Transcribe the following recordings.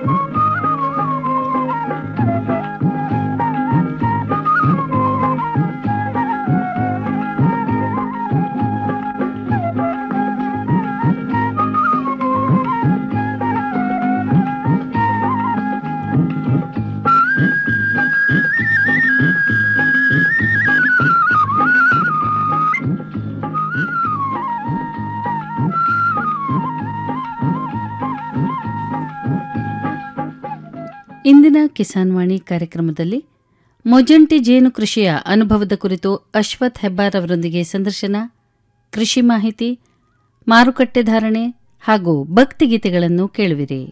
ಇಂದಿನ ಕಿಸಾನ್ ವಾಣಿ ಕಾರ್ಯಕ್ರಮದಲ್ಲಿ ಮೊಜಂಟಿ ಜೇನು ಕೃಷಿಯ ಅನುಭವದ ಕುರಿತು ಅಶ್ವಥ್ ಹೆಬ್ಬಾರ್ ಅವರೊಂದಿಗೆ ಸಂದರ್ಶನ ಕೃಷಿ ಮಾಹಿತಿ ಮಾರುಕಟ್ಟೆ ಧಾರಣೆ ಹಾಗೂ ಭಕ್ತಿಗೀತೆಗಳನ್ನು ಕೇಳುವಿರಿ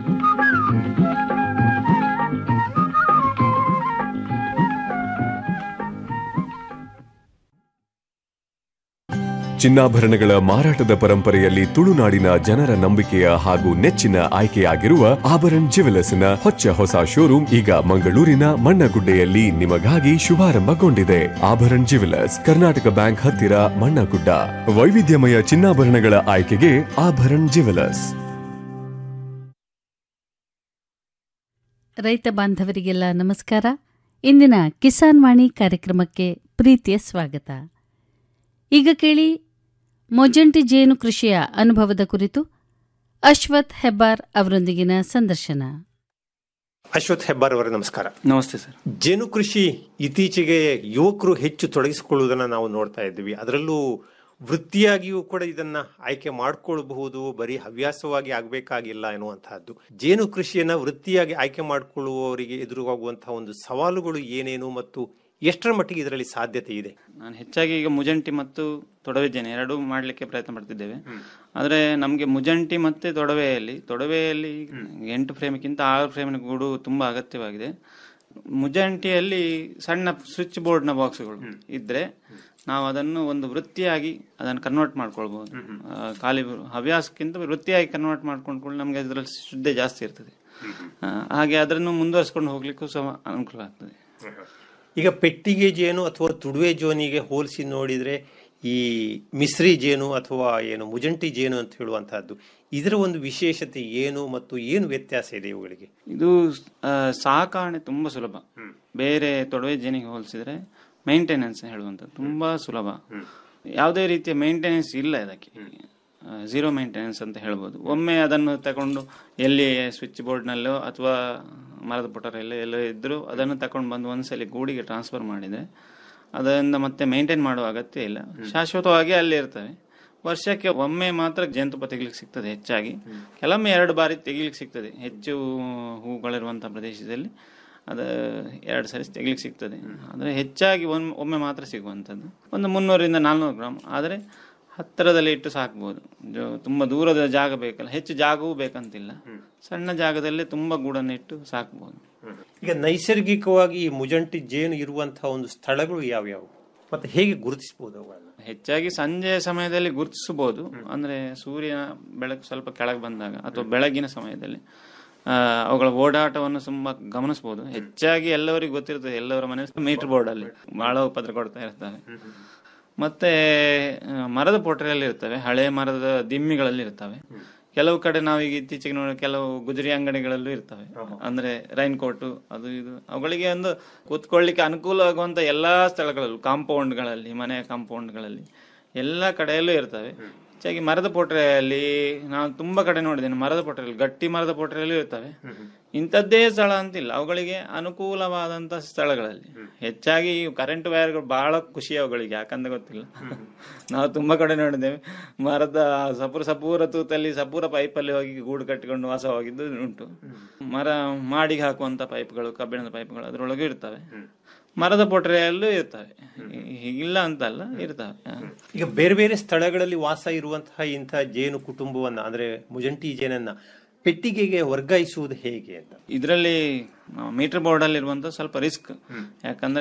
ಚಿನ್ನಾಭರಣಗಳ ಮಾರಾಟದ ಪರಂಪರೆಯಲ್ಲಿ ತುಳುನಾಡಿನ ಜನರ ನಂಬಿಕೆಯ ಹಾಗೂ ನೆಚ್ಚಿನ ಆಯ್ಕೆಯಾಗಿರುವ ಆಭರಣ್ ಜ್ಯುವೆಲರ್ಸ್ನ ಹೊಚ್ಚ ಹೊಸ ಶೋರೂಮ್ ಈಗ ಮಂಗಳೂರಿನ ಮಣ್ಣಗುಡ್ಡೆಯಲ್ಲಿ ನಿಮಗಾಗಿ ಶುಭಾರಂಭಗೊಂಡಿದೆ ಆಭರಣ್ ಜ್ಯುವೆಲರ್ಸ್ ಕರ್ನಾಟಕ ಬ್ಯಾಂಕ್ ಹತ್ತಿರ ಮಣ್ಣಗುಡ್ಡ ವೈವಿಧ್ಯಮಯ ಚಿನ್ನಾಭರಣಗಳ ಆಯ್ಕೆಗೆ ಆಭರಣ್ ಜ್ಯುವೆಲರ್ಸ್ ರೈತ ಬಾಂಧವರಿಗೆಲ್ಲ ನಮಸ್ಕಾರ ಇಂದಿನ ಕಿಸಾನ್ ವಾಣಿ ಕಾರ್ಯಕ್ರಮಕ್ಕೆ ಪ್ರೀತಿಯ ಸ್ವಾಗತ ಈಗ ಕೇಳಿ ಮೊಜಂಟಿ ಜೇನು ಕೃಷಿಯ ಅನುಭವದ ಕುರಿತು ಅಶ್ವಥ್ ಹೆಬ್ಬಾರ್ ಅವರೊಂದಿಗಿನ ಸಂದರ್ಶನ ಅಶ್ವಥ್ ಹೆಬ್ಬಾರ್ ಅವರೇ ನಮಸ್ಕಾರ ನಮಸ್ತೆ ಸರ್ ಜೇನು ಕೃಷಿ ಇತ್ತೀಚೆಗೆ ಯುವಕರು ಹೆಚ್ಚು ತೊಡಗಿಸಿಕೊಳ್ಳುವುದನ್ನು ನಾವು ನೋಡ್ತಾ ಇದ್ದೀವಿ ಅದರಲ್ಲೂ ವೃತ್ತಿಯಾಗಿಯೂ ಕೂಡ ಇದನ್ನ ಆಯ್ಕೆ ಮಾಡಿಕೊಳ್ಳಬಹುದು ಬರೀ ಹವ್ಯಾಸವಾಗಿ ಆಗಬೇಕಾಗಿಲ್ಲ ಎನ್ನುವಂತಹದ್ದು ಜೇನು ಕೃಷಿಯನ್ನ ವೃತ್ತಿಯಾಗಿ ಆಯ್ಕೆ ಮಾಡಿಕೊಳ್ಳುವವರಿಗೆ ಎದುರಾಗುವಂತಹ ಒಂದು ಸವಾಲುಗಳು ಏನೇನು ಮತ್ತು ಎಷ್ಟರ ಮಟ್ಟಿಗೆ ಇದರಲ್ಲಿ ಸಾಧ್ಯತೆ ಇದೆ ನಾನು ಹೆಚ್ಚಾಗಿ ಈಗ ಮುಜಂಟಿ ಮತ್ತು ತೊಡವೆಜೇನೆ ಎರಡೂ ಮಾಡಲಿಕ್ಕೆ ಪ್ರಯತ್ನ ಪಡ್ತಿದ್ದೇವೆ ಆದರೆ ನಮಗೆ ಮುಜಂಟಿ ಮತ್ತೆ ತೊಡವೆಯಲ್ಲಿ ತೊಡವೆಯಲ್ಲಿ ಎಂಟು ಫ್ರೇಮ್ಗಿಂತ ಆರು ಫ್ರೇಮಿನ ಗೂಡು ತುಂಬಾ ಅಗತ್ಯವಾಗಿದೆ ಮುಜಂಟಿಯಲ್ಲಿ ಸಣ್ಣ ಸ್ವಿಚ್ ಬೋರ್ಡ್ನ ಬಾಕ್ಸ್ಗಳು ಇದ್ರೆ ನಾವು ಅದನ್ನು ಒಂದು ವೃತ್ತಿಯಾಗಿ ಅದನ್ನು ಕನ್ವರ್ಟ್ ಮಾಡ್ಕೊಳ್ಬಹುದು ಆ, ಖಾಲಿ ಹವ್ಯಾಸಕ್ಕಿಂತ ವೃತ್ತಿಯಾಗಿ ಕನ್ವರ್ಟ್ ಮಾಡ್ಕೊಂಡು ನಮಗೆ ಅದರಲ್ಲಿ ಶ್ರದ್ಧೆ ಜಾಸ್ತಿ ಇರ್ತದೆ ಆ, ಹಾಗೆ ಅದನ್ನು ಮುಂದುವರಿಸ್ಕೊಂಡು ಹೋಗ್ಲಿಕ್ಕೂ ಸಹ ಅನುಕೂಲ ಆಗ್ತದೆ ಈಗ ಪೆಟ್ಟಿಗೆ ಜೇನು ಅಥವಾ ತುಡುವೆ ಜೋನಿಗೆ ಹೋಲಿಸಿ ನೋಡಿದ್ರೆ ಈ ಮಿಶ್ರಿ ಜೇನು ಅಥವಾ ಏನು ಮುಜಂಟಿ ಜೇನು ಅಂತ ಹೇಳುವಂತಹದ್ದು ಇದರ ಒಂದು ವಿಶೇಷತೆ ಏನು ಮತ್ತು ಏನು ವ್ಯತ್ಯಾಸ ಇದೆ ಇವುಗಳಿಗೆ ಇದು ಆ, ಸಾಕಾಣೆ ತುಂಬಾ ಸುಲಭ ಬೇರೆ ತೊಡವೆ ಜೇನಿಗೆ ಹೋಲಿಸಿದ್ರೆ ಮೇಂಟೆನೆನ್ಸ್ ಹೇಳುವಂಥದ್ದು ತುಂಬಾ ಸುಲಭ ಯಾವುದೇ ರೀತಿಯ ಮೇಂಟೆನೆನ್ಸ್ ಇಲ್ಲ ಇದಕ್ಕೆ ಝೀರೋ ಮೇಂಟೆನೆನ್ಸ್ ಅಂತ ಹೇಳ್ಬೋದು ಒಮ್ಮೆ ಅದನ್ನು ತಗೊಂಡು ಎಲ್ಲಿ ಸ್ವಿಚ್ ಬೋರ್ಡ್ನಲ್ಲೋ ಅಥವಾ ಮರದ ಪುಟರಲ್ಲೋ ಎಲ್ಲೋ ಇದ್ರೂ ಅದನ್ನು ತಗೊಂಡು ಬಂದು ಒಂದ್ಸಲಿ ಗೂಡಿಗೆ ಟ್ರಾನ್ಸ್ಫರ್ ಮಾಡಿದ್ರೆ ಅದರಿಂದ ಮತ್ತೆ ಮೇಂಟೈನ್ ಮಾಡುವ ಅಗತ್ಯ ಇಲ್ಲ ಶಾಶ್ವತವಾಗಿ ಅಲ್ಲಿ ಇರ್ತವೆ ವರ್ಷಕ್ಕೆ ಒಮ್ಮೆ ಮಾತ್ರ ಜೇನುತುಪ್ಪ ತೆಗಿಲಿಕ್ಕೆ ಸಿಗ್ತದೆ ಹೆಚ್ಚಾಗಿ ಕೆಲವೊಮ್ಮೆ ಎರಡು ಬಾರಿ ತೆಗಿಲಿಕ್ಕೆ ಸಿಗ್ತದೆ ಹೆಚ್ಚು ಹೂಗಳಿರುವಂತಹ ಪ್ರದೇಶದಲ್ಲಿ ಅದು ಎರಡು ಸರಿ ತೆಗಿಲಿಕ್ಕೆ ಸಿಗ್ತದೆ ಆದರೆ ಹೆಚ್ಚಾಗಿ ಒಮ್ಮೆ ಒಮ್ಮೆ ಮಾತ್ರ ಸಿಗುವಂಥದ್ದು ಒಂದು ಮುನ್ನೂರಿಂದ ನಾಲ್ನೂರು ಗ್ರಾಮ್ ಆದರೆ ಹತ್ತಿರದಲ್ಲಿ ಇಟ್ಟು ಸಾಕ್ಬೋದು ಜೊ- ತುಂಬ ದೂರದ ಜಾಗ ಬೇಕಲ್ಲ ಹೆಚ್ಚು ಜಾಗವೂ ಬೇಕಂತಿಲ್ಲ ಸಣ್ಣ ಜಾಗದಲ್ಲೇ ತುಂಬ ಗೂಡನ್ನು ಇಟ್ಟು ಸಾಕ್ಬೋದು ಈಗ ನೈಸರ್ಗಿಕವಾಗಿ ಈ ಮುಜಂಟಿ ಜೇನು ಇರುವಂತಹ ಒಂದು ಸ್ಥಳಗಳು ಯಾವ್ಯಾವು ಮತ್ತೆ ಹೇಗೆ ಗುರುತಿಸಬಹುದು ಅವುಗಳನ್ನ ಹೆಚ್ಚಾಗಿ ಸಂಜೆಯ ಸಮಯದಲ್ಲಿ ಗುರುತಿಸಬಹುದು ಅಂದ್ರೆ ಸೂರ್ಯ ಬೆಳಕು ಸ್ವಲ್ಪ ಕೆಳಗೆ ಬಂದಾಗ ಅಥವಾ ಬೆಳಗಿನ ಸಮಯದಲ್ಲಿ ಆ, ಅವುಗಳ ಓಡಾಟವನ್ನು ತುಂಬಾ ಗಮನಿಸಬಹುದು ಹೆಚ್ಚಾಗಿ ಎಲ್ಲರಿಗೂ ಗೊತ್ತಿರ್ತದೆ ಎಲ್ಲವರ ಮನೆ ಮೀಟರ್ ಬೋರ್ಡ್ ಅಲ್ಲಿ ಬಹಳ ಉಪದ್ರ ಕೊಡ್ತಾ ಇರ್ತವೆ ಮತ್ತೆ ಆ, ಮರದ ಪೊಟರೆಯಲ್ಲಿ ಇರ್ತವೆ ಹಳೆ ಮರದ ದಿಮ್ಮಿಗಳಲ್ಲಿ ಇರ್ತವೆ ಕೆಲವು ಕಡೆ ನಾವೀಗ ಇತ್ತೀಚೆಗೆ ನೋಡಿ ಕೆಲವು ಗುಜರಿ ಅಂಗಡಿಗಳಲ್ಲೂ ಇರ್ತವೆ ಅಂದ್ರೆ ರೈನ್ ಕೋಟು ಅದು ಇದು ಅವುಗಳಿಗೆ ಒಂದು ಕೂತ್ಕೊಳ್ಳಿಕ್ಕೆ ಅನುಕೂಲ ಆಗುವಂತ ಎಲ್ಲಾ ಸ್ಥಳಗಳಲ್ಲೂ ಕಾಂಪೌಂಡ್ಗಳಲ್ಲಿ ಮನೆಯ ಕಾಂಪೌಂಡ್ಗಳಲ್ಲಿ ಎಲ್ಲ ಕಡೆಯಲ್ಲೂ ಇರ್ತವೆ ಹೆಚ್ಚಾಗಿ ಮರದ ಪೊಟ್ರೆಯಲ್ಲಿ ನಾನು ತುಂಬಾ ಕಡೆ ನೋಡಿದ್ದೇನೆ ಮರದ ಪೊಟ್ರೆಯಲ್ಲಿ ಗಟ್ಟಿ ಮರದ ಪೊಟ್ರೆಯಲ್ಲೂ ಇರ್ತವೆ ಇಂಥದ್ದೇ ಸ್ಥಳ ಅಂತಿಲ್ಲ ಅವುಗಳಿಗೆ ಅನುಕೂಲವಾದಂತ ಸ್ಥಳಗಳಲ್ಲಿ ಹೆಚ್ಚಾಗಿ ಕರೆಂಟ್ ವೈರ್ಗಳು ಬಹಳ ಖುಷಿ ಅವುಗಳಿಗೆ ಯಾಕಂದ್ರೆ ಗೊತ್ತಿಲ್ಲ ನಾವು ತುಂಬಾ ಕಡೆ ನೋಡಿದ್ದೇವೆ ಮರದ ಸಪೂರ ಸಪೂರ ತೂತಲ್ಲಿ ಸಪೂರ ಪೈಪಲ್ಲಿ ಹೋಗಿ ಗೂಡು ಕಟ್ಟಿಕೊಂಡು ವಾಸವಾಗಿದ್ದು ಉಂಟು ಮರ ಮಾಡಿಗೆ ಹಾಕುವಂತ ಪೈಪ್ಗಳು ಕಬ್ಬಿಣದ ಪೈಪ್ಗಳು ಅದರೊಳಗೆ ಇರ್ತವೆ ಮರದ ಪೊಟ್ರೆಯಲ್ಲೂ ಇರ್ತವೆ ಇಲ್ಲ ಅಂತಲ್ಲ ಇರ್ತವೆ ಹ. ಈಗ ಬೇರೆ ಬೇರೆ ಸ್ಥಳಗಳಲ್ಲಿ ವಾಸ ಇರುವಂತಹ ಇಂತಹ ಜೇನು ಕುಟುಂಬವನ್ನ ಅಂದ್ರೆ ಮುಜಂಟಿ ಜೇನನ್ನ ಪೆಟ್ಟಿಗೆಗೆ ವರ್ಗಾಯಿಸುವುದು ಹೇಗೆ ಅಂತ ಇದರಲ್ಲಿ ಮೀಟರ್ ಬೋರ್ಡ್ ಅಲ್ಲಿ ಇರುವಂತ ಸ್ವಲ್ಪ ರಿಸ್ಕ್ ಯಾಕಂದ್ರೆ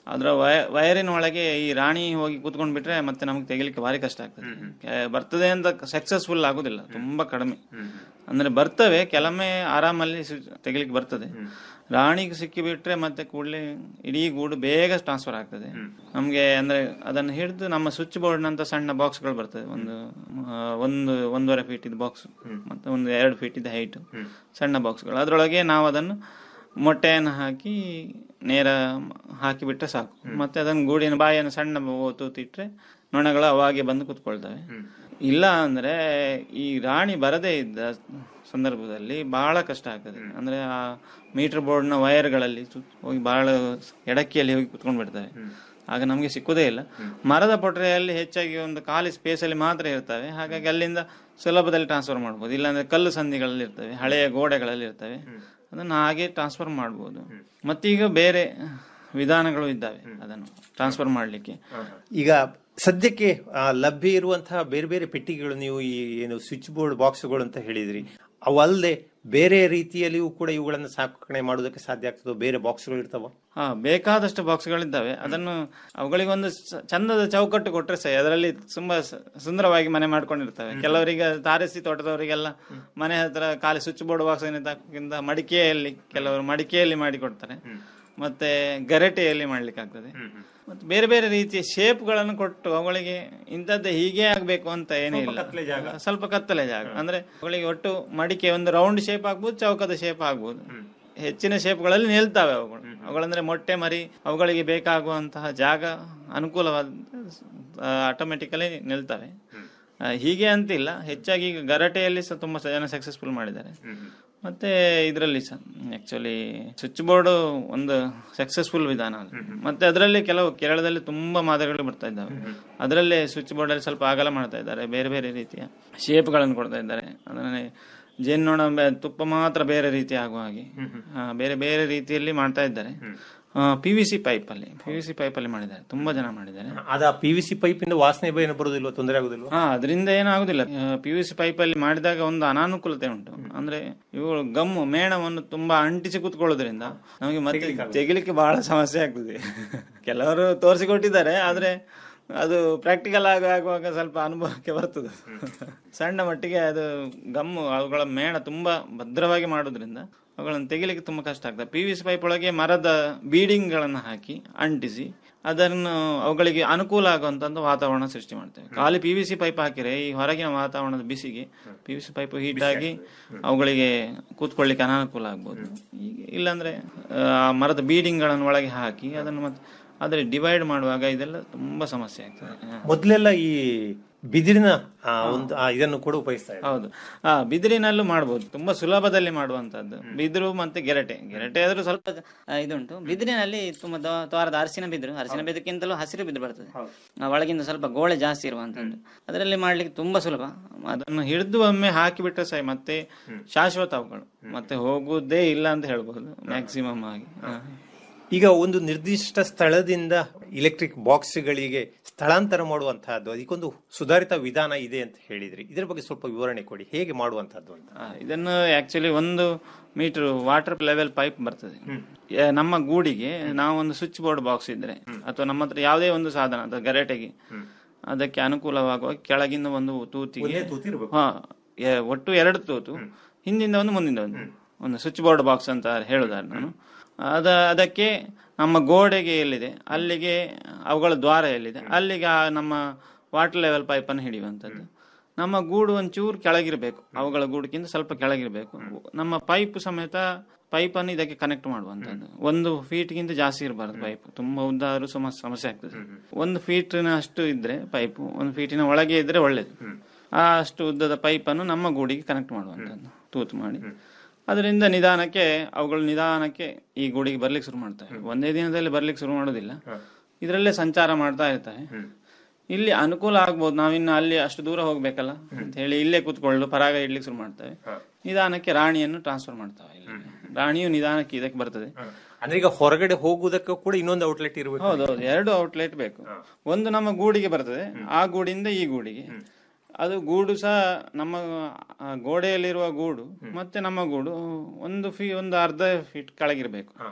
ಅದರ ವಯರಿನ ಒಳಗೆ ಈ ರಾಣಿ ಹೋಗಿ ಕೂತ್ಕೊಂಡ್ ಬಿಟ್ರೆ ಮತ್ತೆ ನಮ್ಗೆ ತೆಗಿಲಿಕ್ಕೆ ಭಾರಿ ಕಷ್ಟ ಆಗ್ತದೆ ಕೆ- ಬರ್ತದೆ ಅಂತ ಸಕ್ಸಸ್ಫುಲ್ ಆಗುದಿಲ್ಲ ತುಂಬಾ ಕಡಿಮೆ ಅಂದ್ರೆ ಬರ್ತವೆ ಕೆಲವೊಮ್ಮೆ ಆರಾಮಲ್ಲಿ ಸು- ತೆಗಿಲಿಕ್ಕೆ ಬರ್ತದೆ ರಾಣಿಗೆ ಸಿಕ್ಕಿ ಬಿಟ್ರೆ ಮತ್ತೆ ಕೂಡಲೇ ಇಡೀ ಗೂಡು ಬೇಗ ಟ್ರಾನ್ಸ್ಫರ್ ಆಗ್ತದೆ ನಮ್ಗೆ ಅಂದ್ರೆ ಅದನ್ನು ಹಿಡಿದು ನಮ್ಮ ಸ್ವಿಚ್ ಬೋರ್ಡ್ ನಂತ ಸಣ್ಣ ಬಾಕ್ಸ್ಗಳು ಬರ್ತದೆ ಒಂದು ಆ, ಒಂದು ಒಂದೂವರೆ ಫೀಟ್ ಇದ್ದ ಬಾಕ್ಸ್ ಮತ್ತೆ ಒಂದು ಎರಡು ಫೀಟ್ ಇದ್ದ ಹೈಟ್ ಸಣ್ಣ ಬಾಕ್ಸ್ಗಳು ಅದರೊಳಗೆ ನಾವು ಅದನ್ನು ಮೊಟ್ಟೆಯನ್ನು ಹಾಕಿ ನೇರ ಹಾಕಿ ಬಿಟ್ರೆ ಸಾಕು ಮತ್ತೆ ಅದನ್ನು ಗೂಡಿನ ಬಾಯನ್ನು ಸಣ್ಣ ತೂತಿಟ್ರೆ ನೊಣಗಳು ಅವಾಗೆ ಬಂದು ಕುತ್ಕೊಳ್ತವೆ ಇಲ್ಲ ಅಂದ್ರೆ ಈ ರಾಣಿ ಬರದೇ ಇದ್ದ ಸಂದರ್ಭದಲ್ಲಿ ಬಹಳ ಕಷ್ಟ ಆಗ್ತದೆ ಅಂದ್ರೆ ಆ ಮೀಟರ್ ಬೋರ್ಡ್ನ ವೈರ್ಗಳಲ್ಲಿ ಸುತ್- ಹೋಗಿ ಬಹಳ ಎಡಕ್ಕಿಯಲ್ಲಿ ಹೋಗಿ ಕುತ್ಕೊಂಡು ಬಿಡ್ತವೆ ಆಗ ನಮಗೆ ಸಿಕ್ಕುದೇ ಇಲ್ಲ ಮರದ ಪೊಟ್ರೆಯಲ್ಲಿ ಹೆಚ್ಚಾಗಿ ಒಂದು ಖಾಲಿ ಸ್ಪೇಸ್ ಅಲ್ಲಿ ಮಾತ್ರ ಇರ್ತವೆ ಹಾಗಾಗಿ ಅಲ್ಲಿಂದ ಸುಲಭದಲ್ಲಿ ಟ್ರಾನ್ಸ್ಫರ್ ಮಾಡ್ಬೋದು ಇಲ್ಲಾಂದ್ರೆ ಕಲ್ಲು ಸಂಧಿಗಳಲ್ಲಿ ಇರ್ತವೆ ಹಳೆಯ ಗೋಡೆಗಳಲ್ಲಿ ಇರ್ತವೆ ಅದನ್ನು ಹಾಗೆ ಟ್ರಾನ್ಸ್ಫರ್ ಮಾಡ್ಬೋದು ಮತ್ತೀಗ ಬೇರೆ ವಿಧಾನಗಳು ಇದ್ದಾವೆ ಅದನ್ನು ಟ್ರಾನ್ಸ್ಫರ್ ಮಾಡಲಿಕ್ಕೆ ಈಗ ಸದ್ಯಕ್ಕೆ ಆ, ಲಭ್ಯ ಇರುವಂತಹ ಬೇರೆ ಬೇರೆ ಪೆಟ್ಟಿಗೆಗಳು ನೀವು ಈ ಏನು ಸ್ವಿಚ್ ಬೋರ್ಡ್ ಬಾಕ್ಸ್ಗಳು ಅಂತ ಹೇಳಿದ್ರಿ ಅವಲ್ಲದೆ ಬೇರೆ ರೀತಿಯಲ್ಲಿಯೂ ಕೂಡ ಇವುಗಳನ್ನು ಸಾಕಣೆ ಮಾಡೋದಕ್ಕೆ ಸಾಧ್ಯ ಆಗ್ತದೋ ಬೇರೆ ಬಾಕ್ಸ್ಗಳು ಇರ್ತಾವ ಹಾ ಬೇಕಾದಷ್ಟು ಬಾಕ್ಸ್ಗಳಿದ್ದಾವೆ ಅದನ್ನು ಅವುಗಳಿಗೊಂದು ಸ- ಚಂದದ ಚೌಕಟ್ಟು ಕೊಟ್ರೆ ಸಹ ಅದರಲ್ಲಿ ತುಂಬಾ ಸ- ಸುಂದರವಾಗಿ ಮನೆ ಮಾಡ್ಕೊಂಡಿರ್ತವೆ ಕೆಲವರಿಗೆ ತಾರಸಿ ತೋಟದವರಿಗೆಲ್ಲ ಮನೆ ಹತ್ರ ಖಾಲಿ ಸ್ವಿಚ್ ಬೋರ್ಡ್ ಬಾಕ್ಸ್ ಏನಿಂದ ಮಡಿಕೆಯಲ್ಲಿ ಕೆಲವರು ಮಡಿಕೆಯಲ್ಲಿ ಮಾಡಿ ಕೊಡ್ತಾರೆ ಮತ್ತೆ ಗರಟೆಯಲ್ಲಿ ಮಾಡ್ಲಿಕ್ಕೆ ಆಗ್ತದೆ ಮತ್ತೆ ಬೇರೆ ಬೇರೆ ರೀತಿಯ ಶೇಪ್ಗಳನ್ನು ಕೊಟ್ಟು ಅವುಗಳಿಗೆ ಇಂಥದ್ದೇ ಹೀಗೆ ಆಗ್ಬೇಕು ಅಂತ ಏನೇ ಇಲ್ಲ ಸ್ವಲ್ಪ ಕತ್ತಲೆ ಜಾಗ ಅಂದ್ರೆ ಅವುಗಳಿಗೆ ಒಟ್ಟು ಮಡಿಕೆ ಒಂದು ರೌಂಡ್ ಶೇಪ್ ಆಗ್ಬೋದು ಚೌಕದ ಶೇಪ್ ಆಗ್ಬೋದು ಹೆಚ್ಚಿನ ಶೇಪ್ಗಳಲ್ಲಿ ನಿಲ್ತಾವೆ ಅವುಗಳು ಅವುಗಳಂದ್ರೆ ಮೊಟ್ಟೆ ಮರಿ ಅವುಗಳಿಗೆ ಬೇಕಾಗುವಂತಹ ಜಾಗ ಅನುಕೂಲವಾದ ಆಟೋಮೆಟಿಕಲಿ ನಿಲ್ತವೆ ಆ, ಹೀಗೆ ಅಂತಿಲ್ಲ ಹೆಚ್ಚಾಗಿ ಈಗ ಗರಟೆಯಲ್ಲಿ ಸಹ ತುಂಬಾ ಜನ ಸಕ್ಸಸ್ಫುಲ್ ಮಾಡಿದ್ದಾರೆ ಮತ್ತೆ ಇದರಲ್ಲಿ ಸಹ ಆಕ್ಚುಲಿ ಸ್ವಿಚ್ ಬೋರ್ಡ್ ಒಂದು ಸಕ್ಸಸ್ಫುಲ್ ವಿಧಾನ ಅದು ಮತ್ತೆ ಅದರಲ್ಲಿ ಕೆಲವು ಕೇರಳದಲ್ಲಿ ತುಂಬಾ ಮಾದರಿಗಳು ಬರ್ತಾ ಇದ್ದಾವೆ ಅದರಲ್ಲೇ ಸ್ವಿಚ್ ಬೋರ್ಡ್ ಅಲ್ಲಿ ಸ್ವಲ್ಪ ಅಗಲ ಮಾಡ್ತಾ ಇದ್ದಾರೆ ಬೇರೆ ಬೇರೆ ರೀತಿಯ ಶೇಪ್ಗಳನ್ನು ಕೊಡ್ತಾ ಇದ್ದಾರೆ ಅದನ್ನೇ ಜೇನ್ನೋಣ ಬೆ- ತುಪ್ಪ ಮಾತ್ರ ಬೇರೆ ರೀತಿ ಆಗುವ ಹಾಗೆ ಆ, ಬೇರೆ ಬೇರೆ ರೀತಿಯಲ್ಲಿ ಮಾಡ್ತಾ ಇದ್ದಾರೆ ಪಿ ವಿ ಸಿ ಪೈಪ್ ಅಲ್ಲಿ ಪಿ ವಿ ಸಿ ಪೈಪ್ ಅಲ್ಲಿ ಮಾಡಿದ್ದಾರೆ ತುಂಬಾ ಜನ ಮಾಡಿದ್ದಾರೆ ಅದ ಪಿ ವಿ ಸಿ ಪೈಪ್ ಇಂದ ವಾಸನೆ ಏನು ಬರೋದಿಲ್ವಾ ತೊಂದರೆ ಆಗುದಿಲ್ವಾ ಹಾ ಅದರಿಂದ ಏನಾಗುದಿಲ್ಲ ಪಿ ಯು ಸಿ ಪೈಪ್ ಅಲ್ಲಿ ಮಾಡಿದಾಗ ಒಂದು ಅನಾನುಕೂಲತೆ ಉಂಟು ಅಂದ್ರೆ ಇವುಗಳು ಗಮ್ಮು ಮೇಣವನ್ನು ತುಂಬಾ ಅಂಟಿಸಿ ಕೂತ್ಕೊಳ್ಳೋದ್ರಿಂದ ನಮಗೆ ಮತ್ತೆ ತೆಗಿಲಿಕ್ಕೆ ಬಹಳ ಸಮಸ್ಯೆ ಆಗ್ತದೆ ಕೆಲವರು ತೋರಿಸಿಕೊಟ್ಟಿದ್ದಾರೆ ಆದ್ರೆ ಅದು ಪ್ರಾಕ್ಟಿಕಲ್ ಆಗಿ ಆಗುವಾಗ ಸ್ವಲ್ಪ ಅನುಭವಕ್ಕೆ ಬರ್ತದೆ ಸಣ್ಣ ಮಟ್ಟಿಗೆ ಅದು ಗಮ್ಮು ಅವುಗಳ ಮೇಣ ತುಂಬಾ ಭದ್ರವಾಗಿ ಮಾಡೋದ್ರಿಂದ ಅವುಗಳನ್ನು ತೆಗಿಲಿಕ್ಕೆ ತುಂಬಾ ಕಷ್ಟ ಆಗ್ತದೆ ಪಿ ವಿ ಸಿ ಪೈಪ್ ಒಳಗೆ ಮರದ ಬೀಡಿಂಗ್ ಗಳನ್ನು ಹಾಕಿ ಅಂಟಿಸಿ ಅದನ್ನು ಅವುಗಳಿಗೆ ಅನುಕೂಲ ಆಗುವಂತ ವಾತಾವರಣ ಸೃಷ್ಟಿ ಮಾಡ್ತೇವೆ ಖಾಲಿ ಪಿ ವಿ ಸಿ ಪೈಪ್ ಹಾಕಿದ್ರೆ ಈ ಹೊರಗಿನ ವಾತಾವರಣದ ಬಿಸಿಗೆ P V C pipe heat ಆಗಿ ಅವುಗಳಿಗೆ ಕೂತ್ಕೊಳ್ಳಿಕ್ಕೆ ಅನಾನುಕೂಲ ಆಗ್ಬೋದು ಈಗ ಇಲ್ಲಾಂದ್ರೆ ಆ ಮರದ ಬೀಡಿಂಗ್ ಗಳನ್ನು ಒಳಗೆ ಹಾಕಿ ಅದನ್ನು ಮತ್ತೆ ಆದರೆ ಡಿವೈಡ್ ಮಾಡುವಾಗ ಇದೆಲ್ಲ ತುಂಬಾ ಸಮಸ್ಯೆ ಆಗ್ತದೆ ಹ. ಮೊದಲೆಲ್ಲ ಈ ಬಿದಿರಿನ ಆ, ಒಂದು ಆ, ಇದನ್ನು ಕೂಡ ಉಪಯೋಗಿಸ್ತಾ ಇದ್ರು ಹೌದು ಆ ಬಿದಿರಿನಲ್ಲೂ ಮಾಡ್ಬೋದು ತುಂಬಾ ಸುಲಭದಲ್ಲಿ ಮಾಡುವಂತದ್ದು ಬಿದಿರು ಮತ್ತೆ ಗೆರಟೆ ಗೆರಟೆ ಆದ್ರೂ ಸ್ವಲ್ಪ ಆ, ಇದುಂಟು ಬಿದಿರಿನಲ್ಲಿ ತುಂಬಾ ದ- ದ್ವಾರದ ಅರಸಿನ ಬಿದಿರು ಅರಸಿನ ಬಿದಿರಿಗಿಂತಲೂ ಹಸಿರು ಬಿದಿರು ಬರ್ತದೆ ಆ, ಒಳಗಿಂದ ಸ್ವಲ್ಪ ಗೋಳೆ ಜಾಸ್ತಿ ಇರುವಂತದ್ದು ಅದರಲ್ಲಿ ಮಾಡ್ಲಿಕ್ಕೆ ತುಂಬಾ ಸುಲಭ ಅದು ಅದನ್ನು ಹಿಡಿದು ಒಮ್ಮೆ ಹಾಕಿಬಿಟ್ರೆ ಸಹ ಮತ್ತೆ ಶಾಶ್ವತ ಅವುಗಳು ಮತ್ತೆ ಹೋಗುವುದೇ ಇಲ್ಲ ಅಂತ ಹೇಳ್ಬೋದು ಮ್ಯಾಕ್ಸಿಮಮ್ ಆಗಿ ಹ. ಈಗ ಒಂದು ನಿರ್ದಿಷ್ಟ ಸ್ಥಳದಿಂದ ಇಲೆಕ್ಟ್ರಿಕ್ ಬಾಕ್ಸ್ಗಳಿಗೆ ಸ್ಥಳಾಂತರ ಮಾಡುವಂತಹದ್ದು ಅದಕ್ಕೊಂದು ಸುಧಾರಿತ ವಿಧಾನ ಇದೆ ಅಂತ ಹೇಳಿದ್ರಿ ಇದರ ಬಗ್ಗೆ ಸ್ವಲ್ಪ ವಿವರಣೆ ಕೊಡಿ ಹೇಗೆ ಮಾಡುವಂತಹದ್ದು ಅಂತ ಆ, ಇದನ್ನು ಆಕ್ಚುಲಿ ಒಂದು ಮೀಟರ್ ವಾಟರ್ ಲೆವೆಲ್ ಪೈಪ್ ಬರ್ತದೆ ಯಾ- ನಮ್ಮ ಗೂಡಿಗೆ ನಾವು ಒಂದು ಸ್ವಿಚ್ ಬೋರ್ಡ್ ಬಾಕ್ಸ್ ಇದ್ರೆ ಅಥವಾ ನಮ್ಮ ಹತ್ರ ಯಾವುದೇ ಒಂದು ಸಾಧನ ಅಥವಾ ಗರಟೆಗೆ ಅದಕ್ಕೆ ಅನುಕೂಲವಾಗುವ ಕೆಳಗಿಂದ ಒಂದು ತೂತಿಗೆ ಹಾ ಎ- ಒಟ್ಟು ಎರಡು ತೂತು ಹಿಂದಿಂದ ಒಂದು ಮುಂದಿಂದ ಒಂದು ಒಂದು ಸ್ವಿಚ್ ಬೋರ್ಡ್ ಬಾಕ್ಸ್ ಅಂತ ಹೇಳುದಾರೆ ನಾನು ಅದ ಅದಕ್ಕೆ ನಮ್ಮ ಗೋಡೆಗೆ ಎಲ್ಲಿದೆ ಅಲ್ಲಿಗೆ ಅವುಗಳ ದ್ವಾರ ಎಲ್ಲಿದೆ ಅಲ್ಲಿಗೆ ಆ ನಮ್ಮ ವಾಟರ್ ಲೆವೆಲ್ ಪೈಪನ್ನು ಹಿಡಿಯುವಂಥದ್ದು ನಮ್ಮ ಗೂಡು ಒಂಚೂರು ಕೆಳಗಿರಬೇಕು ಅವುಗಳ ಗೂಡಕ್ಕಿಂತ ಸ್ವಲ್ಪ ಕೆಳಗಿರಬೇಕು ನಮ್ಮ ಪೈಪ್ ಸಮೇತ ಪೈಪ್ ಅನ್ನು ಇದಕ್ಕೆ ಕನೆಕ್ಟ್ ಮಾಡುವಂತದ್ದು ಒಂದು ಫೀಟ್ಗಿಂತ ಜಾಸ್ತಿ ಇರಬಾರ್ದು ಪೈಪ್ ತುಂಬಾ ಉದ್ದ ಆದ್ರೂ ಸಮ ಸಮಸ್ಯೆ ಆಗ್ತದೆ ಒಂದು ಫೀಟಿನ ಅಷ್ಟು ಇದ್ರೆ ಪೈಪ್ ಒಂದು ಫೀಟಿನ ಒಳಗೆ ಇದ್ರೆ ಒಳ್ಳೇದು ಆ ಅಷ್ಟು ಉದ್ದದ ಪೈಪ್ ಅನ್ನು ನಮ್ಮ ಗೂಡಿಗೆ ಕನೆಕ್ಟ್ ಮಾಡುವಂತದ್ದು ತೂತು ಮಾಡಿ ಅದರಿಂದ ನಿಧಾನಕ್ಕೆ ಅವುಗಳು ನಿಧಾನಕ್ಕೆ ಈ ಗೂಡಿಗೆ ಬರ್ಲಿಕ್ಕೆ ಶುರು ಮಾಡ್ತವೆ ಒಂದೇ ದಿನದಲ್ಲಿ ಬರ್ಲಿಕ್ಕೆ ಶುರು ಮಾಡೋದಿಲ್ಲ ಇದರಲ್ಲೇ ಸಂಚಾರ ಮಾಡ್ತಾ ಇರ್ತವೆ ಇಲ್ಲಿ ಅನುಕೂಲ ಆಗ್ಬೋದು ನಾವಿನ್ನು ಅಲ್ಲಿ ಅಷ್ಟು ದೂರ ಹೋಗ್ಬೇಕಲ್ಲ ಅಂತ ಹೇಳಿ ಇಲ್ಲೇ ಕೂತ್ಕೊಳ್ಳಲು ಪರಾಗ ಇಡ್ಲಿಕ್ಕೆ ಶುರು ಮಾಡ್ತೇವೆ ನಿಧಾನಕ್ಕೆ ರಾಣಿಯನ್ನು ಟ್ರಾನ್ಸ್ಫರ್ ಮಾಡ್ತವೆ ಇಲ್ಲಿ ರಾಣಿಯು ನಿಧಾನಕ್ಕೆ ಇದಕ್ಕೆ ಬರ್ತದೆ ಅಂದ್ರೆ ಈಗ ಹೊರಗಡೆ ಹೋಗುವುದಕ್ಕೂ ಕೂಡ ಇನ್ನೊಂದು ಔಟ್ಲೆಟ್ ಇರಬೇಕು ಹೌದೌದು ಎರಡು ಔಟ್ಲೆಟ್ ಬೇಕು ಒಂದು ನಮ್ಮ ಗೂಡಿಗೆ ಬರ್ತದೆ ಆ ಗೂಡಿಂದ ಈ ಗೂಡಿಗೆ ಅದು ಗೂಡು ಸಹ ನಮ್ಮ ಆ, ಗೋಡೆಯಲ್ಲಿರುವ ಗೂಡು ಮತ್ತೆ ನಮ್ಮ ಗೂಡು ಒಂದು ಫೀ ಒಂದು ಅರ್ಧ ಫೀಟ್ ಕೆಳಗಿರ್ಬೇಕು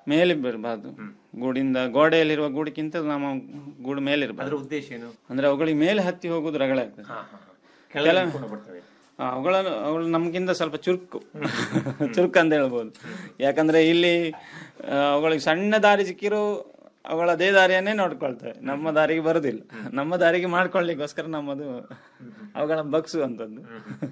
ಮೇಲೆ ಬರಬಾರ್ದು ಗೂಡಿಂದ ಗೋಡೆಯಲ್ಲಿರುವ ಗೂಡಿಗಿಂತ ನಮ್ಮ ಗೂಡು ಮೇಲೆ ಅದರ ಇರಬಾರ್ದು ಉದ್ದೇಶ ಏನು ಅಂದ್ರೆ ಅವುಗಳಿಗೆ ಮೇಲೆ ಹತ್ತಿ ಹೋಗುದು ರಗಳೆ ಆಗ್ತದೆ ಕೆಳಗೆ ಕೆಲ- ನಿಂತ್ಕೊಂಡು ಬರ್ತವೆ. ಆ, ಅವುಗಳನ್ನು ಅವಳು ನಮ್ಗಿಂತ ಸ್ವಲ್ಪ ಚುರುಕು ಚುರುಕು ಅಂತ ಹೇಳ್ಬೋದು ಯಾಕಂದ್ರೆ ಇಲ್ಲಿ ಆ, ಅವುಗಳಿಗೆ ಸಣ್ಣ ದಾರಿ ಸಿಕ್ಕಿರೋ ಅವುಗಳದೇ ದಾರಿಯನ್ನೇ ನೋಡ್ಕೊಳ್ತವೆ ನಮ್ಮ ದಾರಿಗೆ ಬರುದಿಲ್ಲ ನಮ್ಮ ದಾರಿಗೆ ಮಾಡ್ಕೊಳ್ಳಿಕ್ಕೋಸ್ಕರ ನಮ್ಮದು ಅವುಗಳ ಬಗ್ಸು ಅಂತದ್ದು